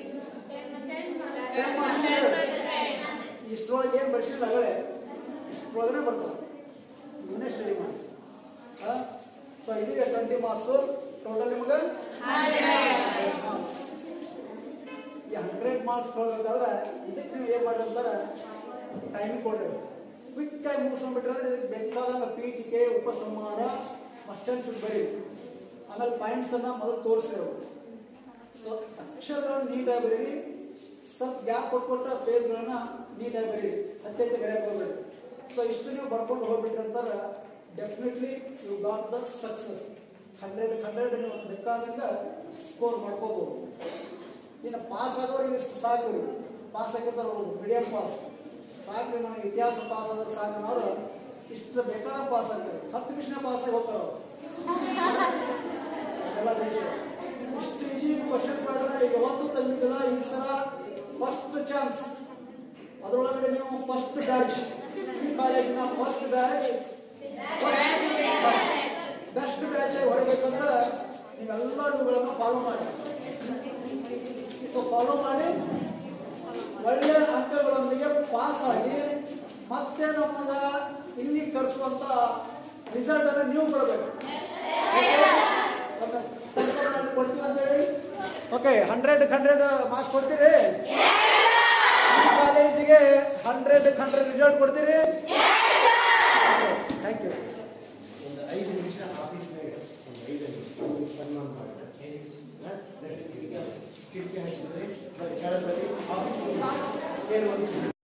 ಟೆನ್ ಮಾರ್ಕ್ಸ್ ಇಷ್ಟರೊಳಗೆ ಏನು ಬರ್ಸಿಲ್ಲ ಆಗಲೇ ಇಷ್ಟರೊಳಗನೆ ಬರ್ತಾವೆ ಇವನ್ನೇ ಸ್ಟಡಿ ಮಾಡಿ ಸೊ ಇದೀಗ ಟ್ವೆಂಟಿ ಮಾರ್ಕ್ಸು ಟೋಟಲ್ ನಿಮಗೆ ಮಾರ್ಕ್ಸ್ ಈ ಹಂಡ್ರೆಡ್ ಮಾರ್ಕ್ಸ್ ತೊಗೊಳ್ಬೇಕಾದ್ರೆ ಇದಕ್ಕೆ ನೀವು ಏನು ಮಾಡಿ ಅಂತಾರೆ ಟೈಮಿಂಗ್ ಕೊಡ್ರಿ ಕ್ವಿಕ್ ಆಗಿ ಮುಗಿಸ್ಕೊಂಡ್ಬಿಟ್ರೆ ಅಂದ್ರೆ ಇದಕ್ಕೆ ಬೇಕಾದಂಗ ಪೀಠಿಕೆ ಉಪಸಂಹಾರ ಮಸ್ಟೆನ್ಸ್ ಬರೀ ಆಮೇಲೆ ಪಾಯಿಂಟ್ಸ್ ಅನ್ನ ಮೊದಲು ತೋರಿಸ್ರಿ ಸೊ ಅಕ್ಷರಗಳನ್ನು ನೀಟಾಗಿ ಬರೀರಿ ಸ್ವಲ್ಪ ಗ್ಯಾಪ್ ಕೊಟ್ಕೊಟ್ಟ ಪೇಜ್ಗಳನ್ನ ನೀಟಾಗಿ ಬರೀರಿ ಅತ್ಯಂತ ಬೆರೆಗೆ ಹೋಗ್ಬೇಡಿ ಸೊ ಇಷ್ಟು ನೀವು ಬರ್ಕೊಂಡು ಹೋಗ್ಬಿಟ್ರಿ ಅಂತಾರೆ definitely you got the success hundred hundred ನೀವು ಬೇಕಾದಂಗ ಸ್ಕೋರ್ ಮಾಡ್ಕೋಬಹುದು ಇನ್ನು ಪಾಸ್ ಆಗೋರಿಗೆ ಇಷ್ಟು ಸಾಕು ರೀ ಪಾಸ್ ಆಗಿರ್ತಾರೆ ಮೀಡಿಯಂ ಪಾಸ್ ಸಾಕ್ರಿ ನನಗೆ ಇತಿಹಾಸ ಪಾಸ್ ಆದ್ರೆ ಸಾಕು ಅನ್ನೋರು ಇಷ್ಟು ಬೇಕಾದ ಪಾಸ್ ಆಗ್ತಾರೆ ಹತ್ತು ನಿಮಿಷನೇ ಪಾಸ್ ಆಗಿ ಹೋಗ್ತಾರೆ ಅವರು ಅದೆಲ್ಲ ವಿಷಯ ಇಷ್ಟು ಈಜಿ ಕ್ವಶನ್ ಮಾಡಿದ್ರೆ ಈಗ ಯಾವತ್ತೂ ತಂದಿದ್ದಿಲ್ಲ ಈ ಸಲ ಫಸ್ಟ್ ಚಾನ್ಸ್ ಅದರೊಳಗಡೆ ನೀವು ಫಸ್ಟ್ ಬ್ಯಾಚ್ ಈ ಕಾಲೇಜಿನ ಫಸ್ಟ್ ಬ್ಯಾಚ್ ಬೆಸ್ಟ್ ಬ್ಯಾಚ್ ಆಗಿ ಹೊರಬೇಕಂದ್ರೆ ನೀವೆಲ್ಲ ಇವುಗಳನ್ನ ಫಾಲೋ ಮಾಡಿ ಸೊ ಫಾಲೋ ಮಾಡಿ ಒಳ್ಳೆ ಅಂಕಗಳೊಂದಿಗೆ ಪಾಸ್ ಆಗಿ ಮತ್ತೆ ನಮ್ಮನ್ನ ಇಲ್ಲಿ ಕರೆಸುವಂತ ರಿಸಲ್ಟ್ ಅನ್ನ ನೀವು ಕೊಡಬೇಕು ಕೊಡ್ತೀವಿ ಅಂತೇಳಿ ಓಕೆ ಹಂಡ್ರೆಡ್ ಹಂಡ್ರೆಡ್ ಮಾರ್ಕ್ಸ್ ಕೊಡ್ತೀರಿ ಈ ಕಾಲೇಜಿಗೆ ಹಂಡ್ರೆಡ್ ಹಂಡ್ರೆಡ್ ರಿಸಲ್ಟ್ ಕೊಡ್ತೀರಿ ಥ್ಯಾಂಕ್ ಯು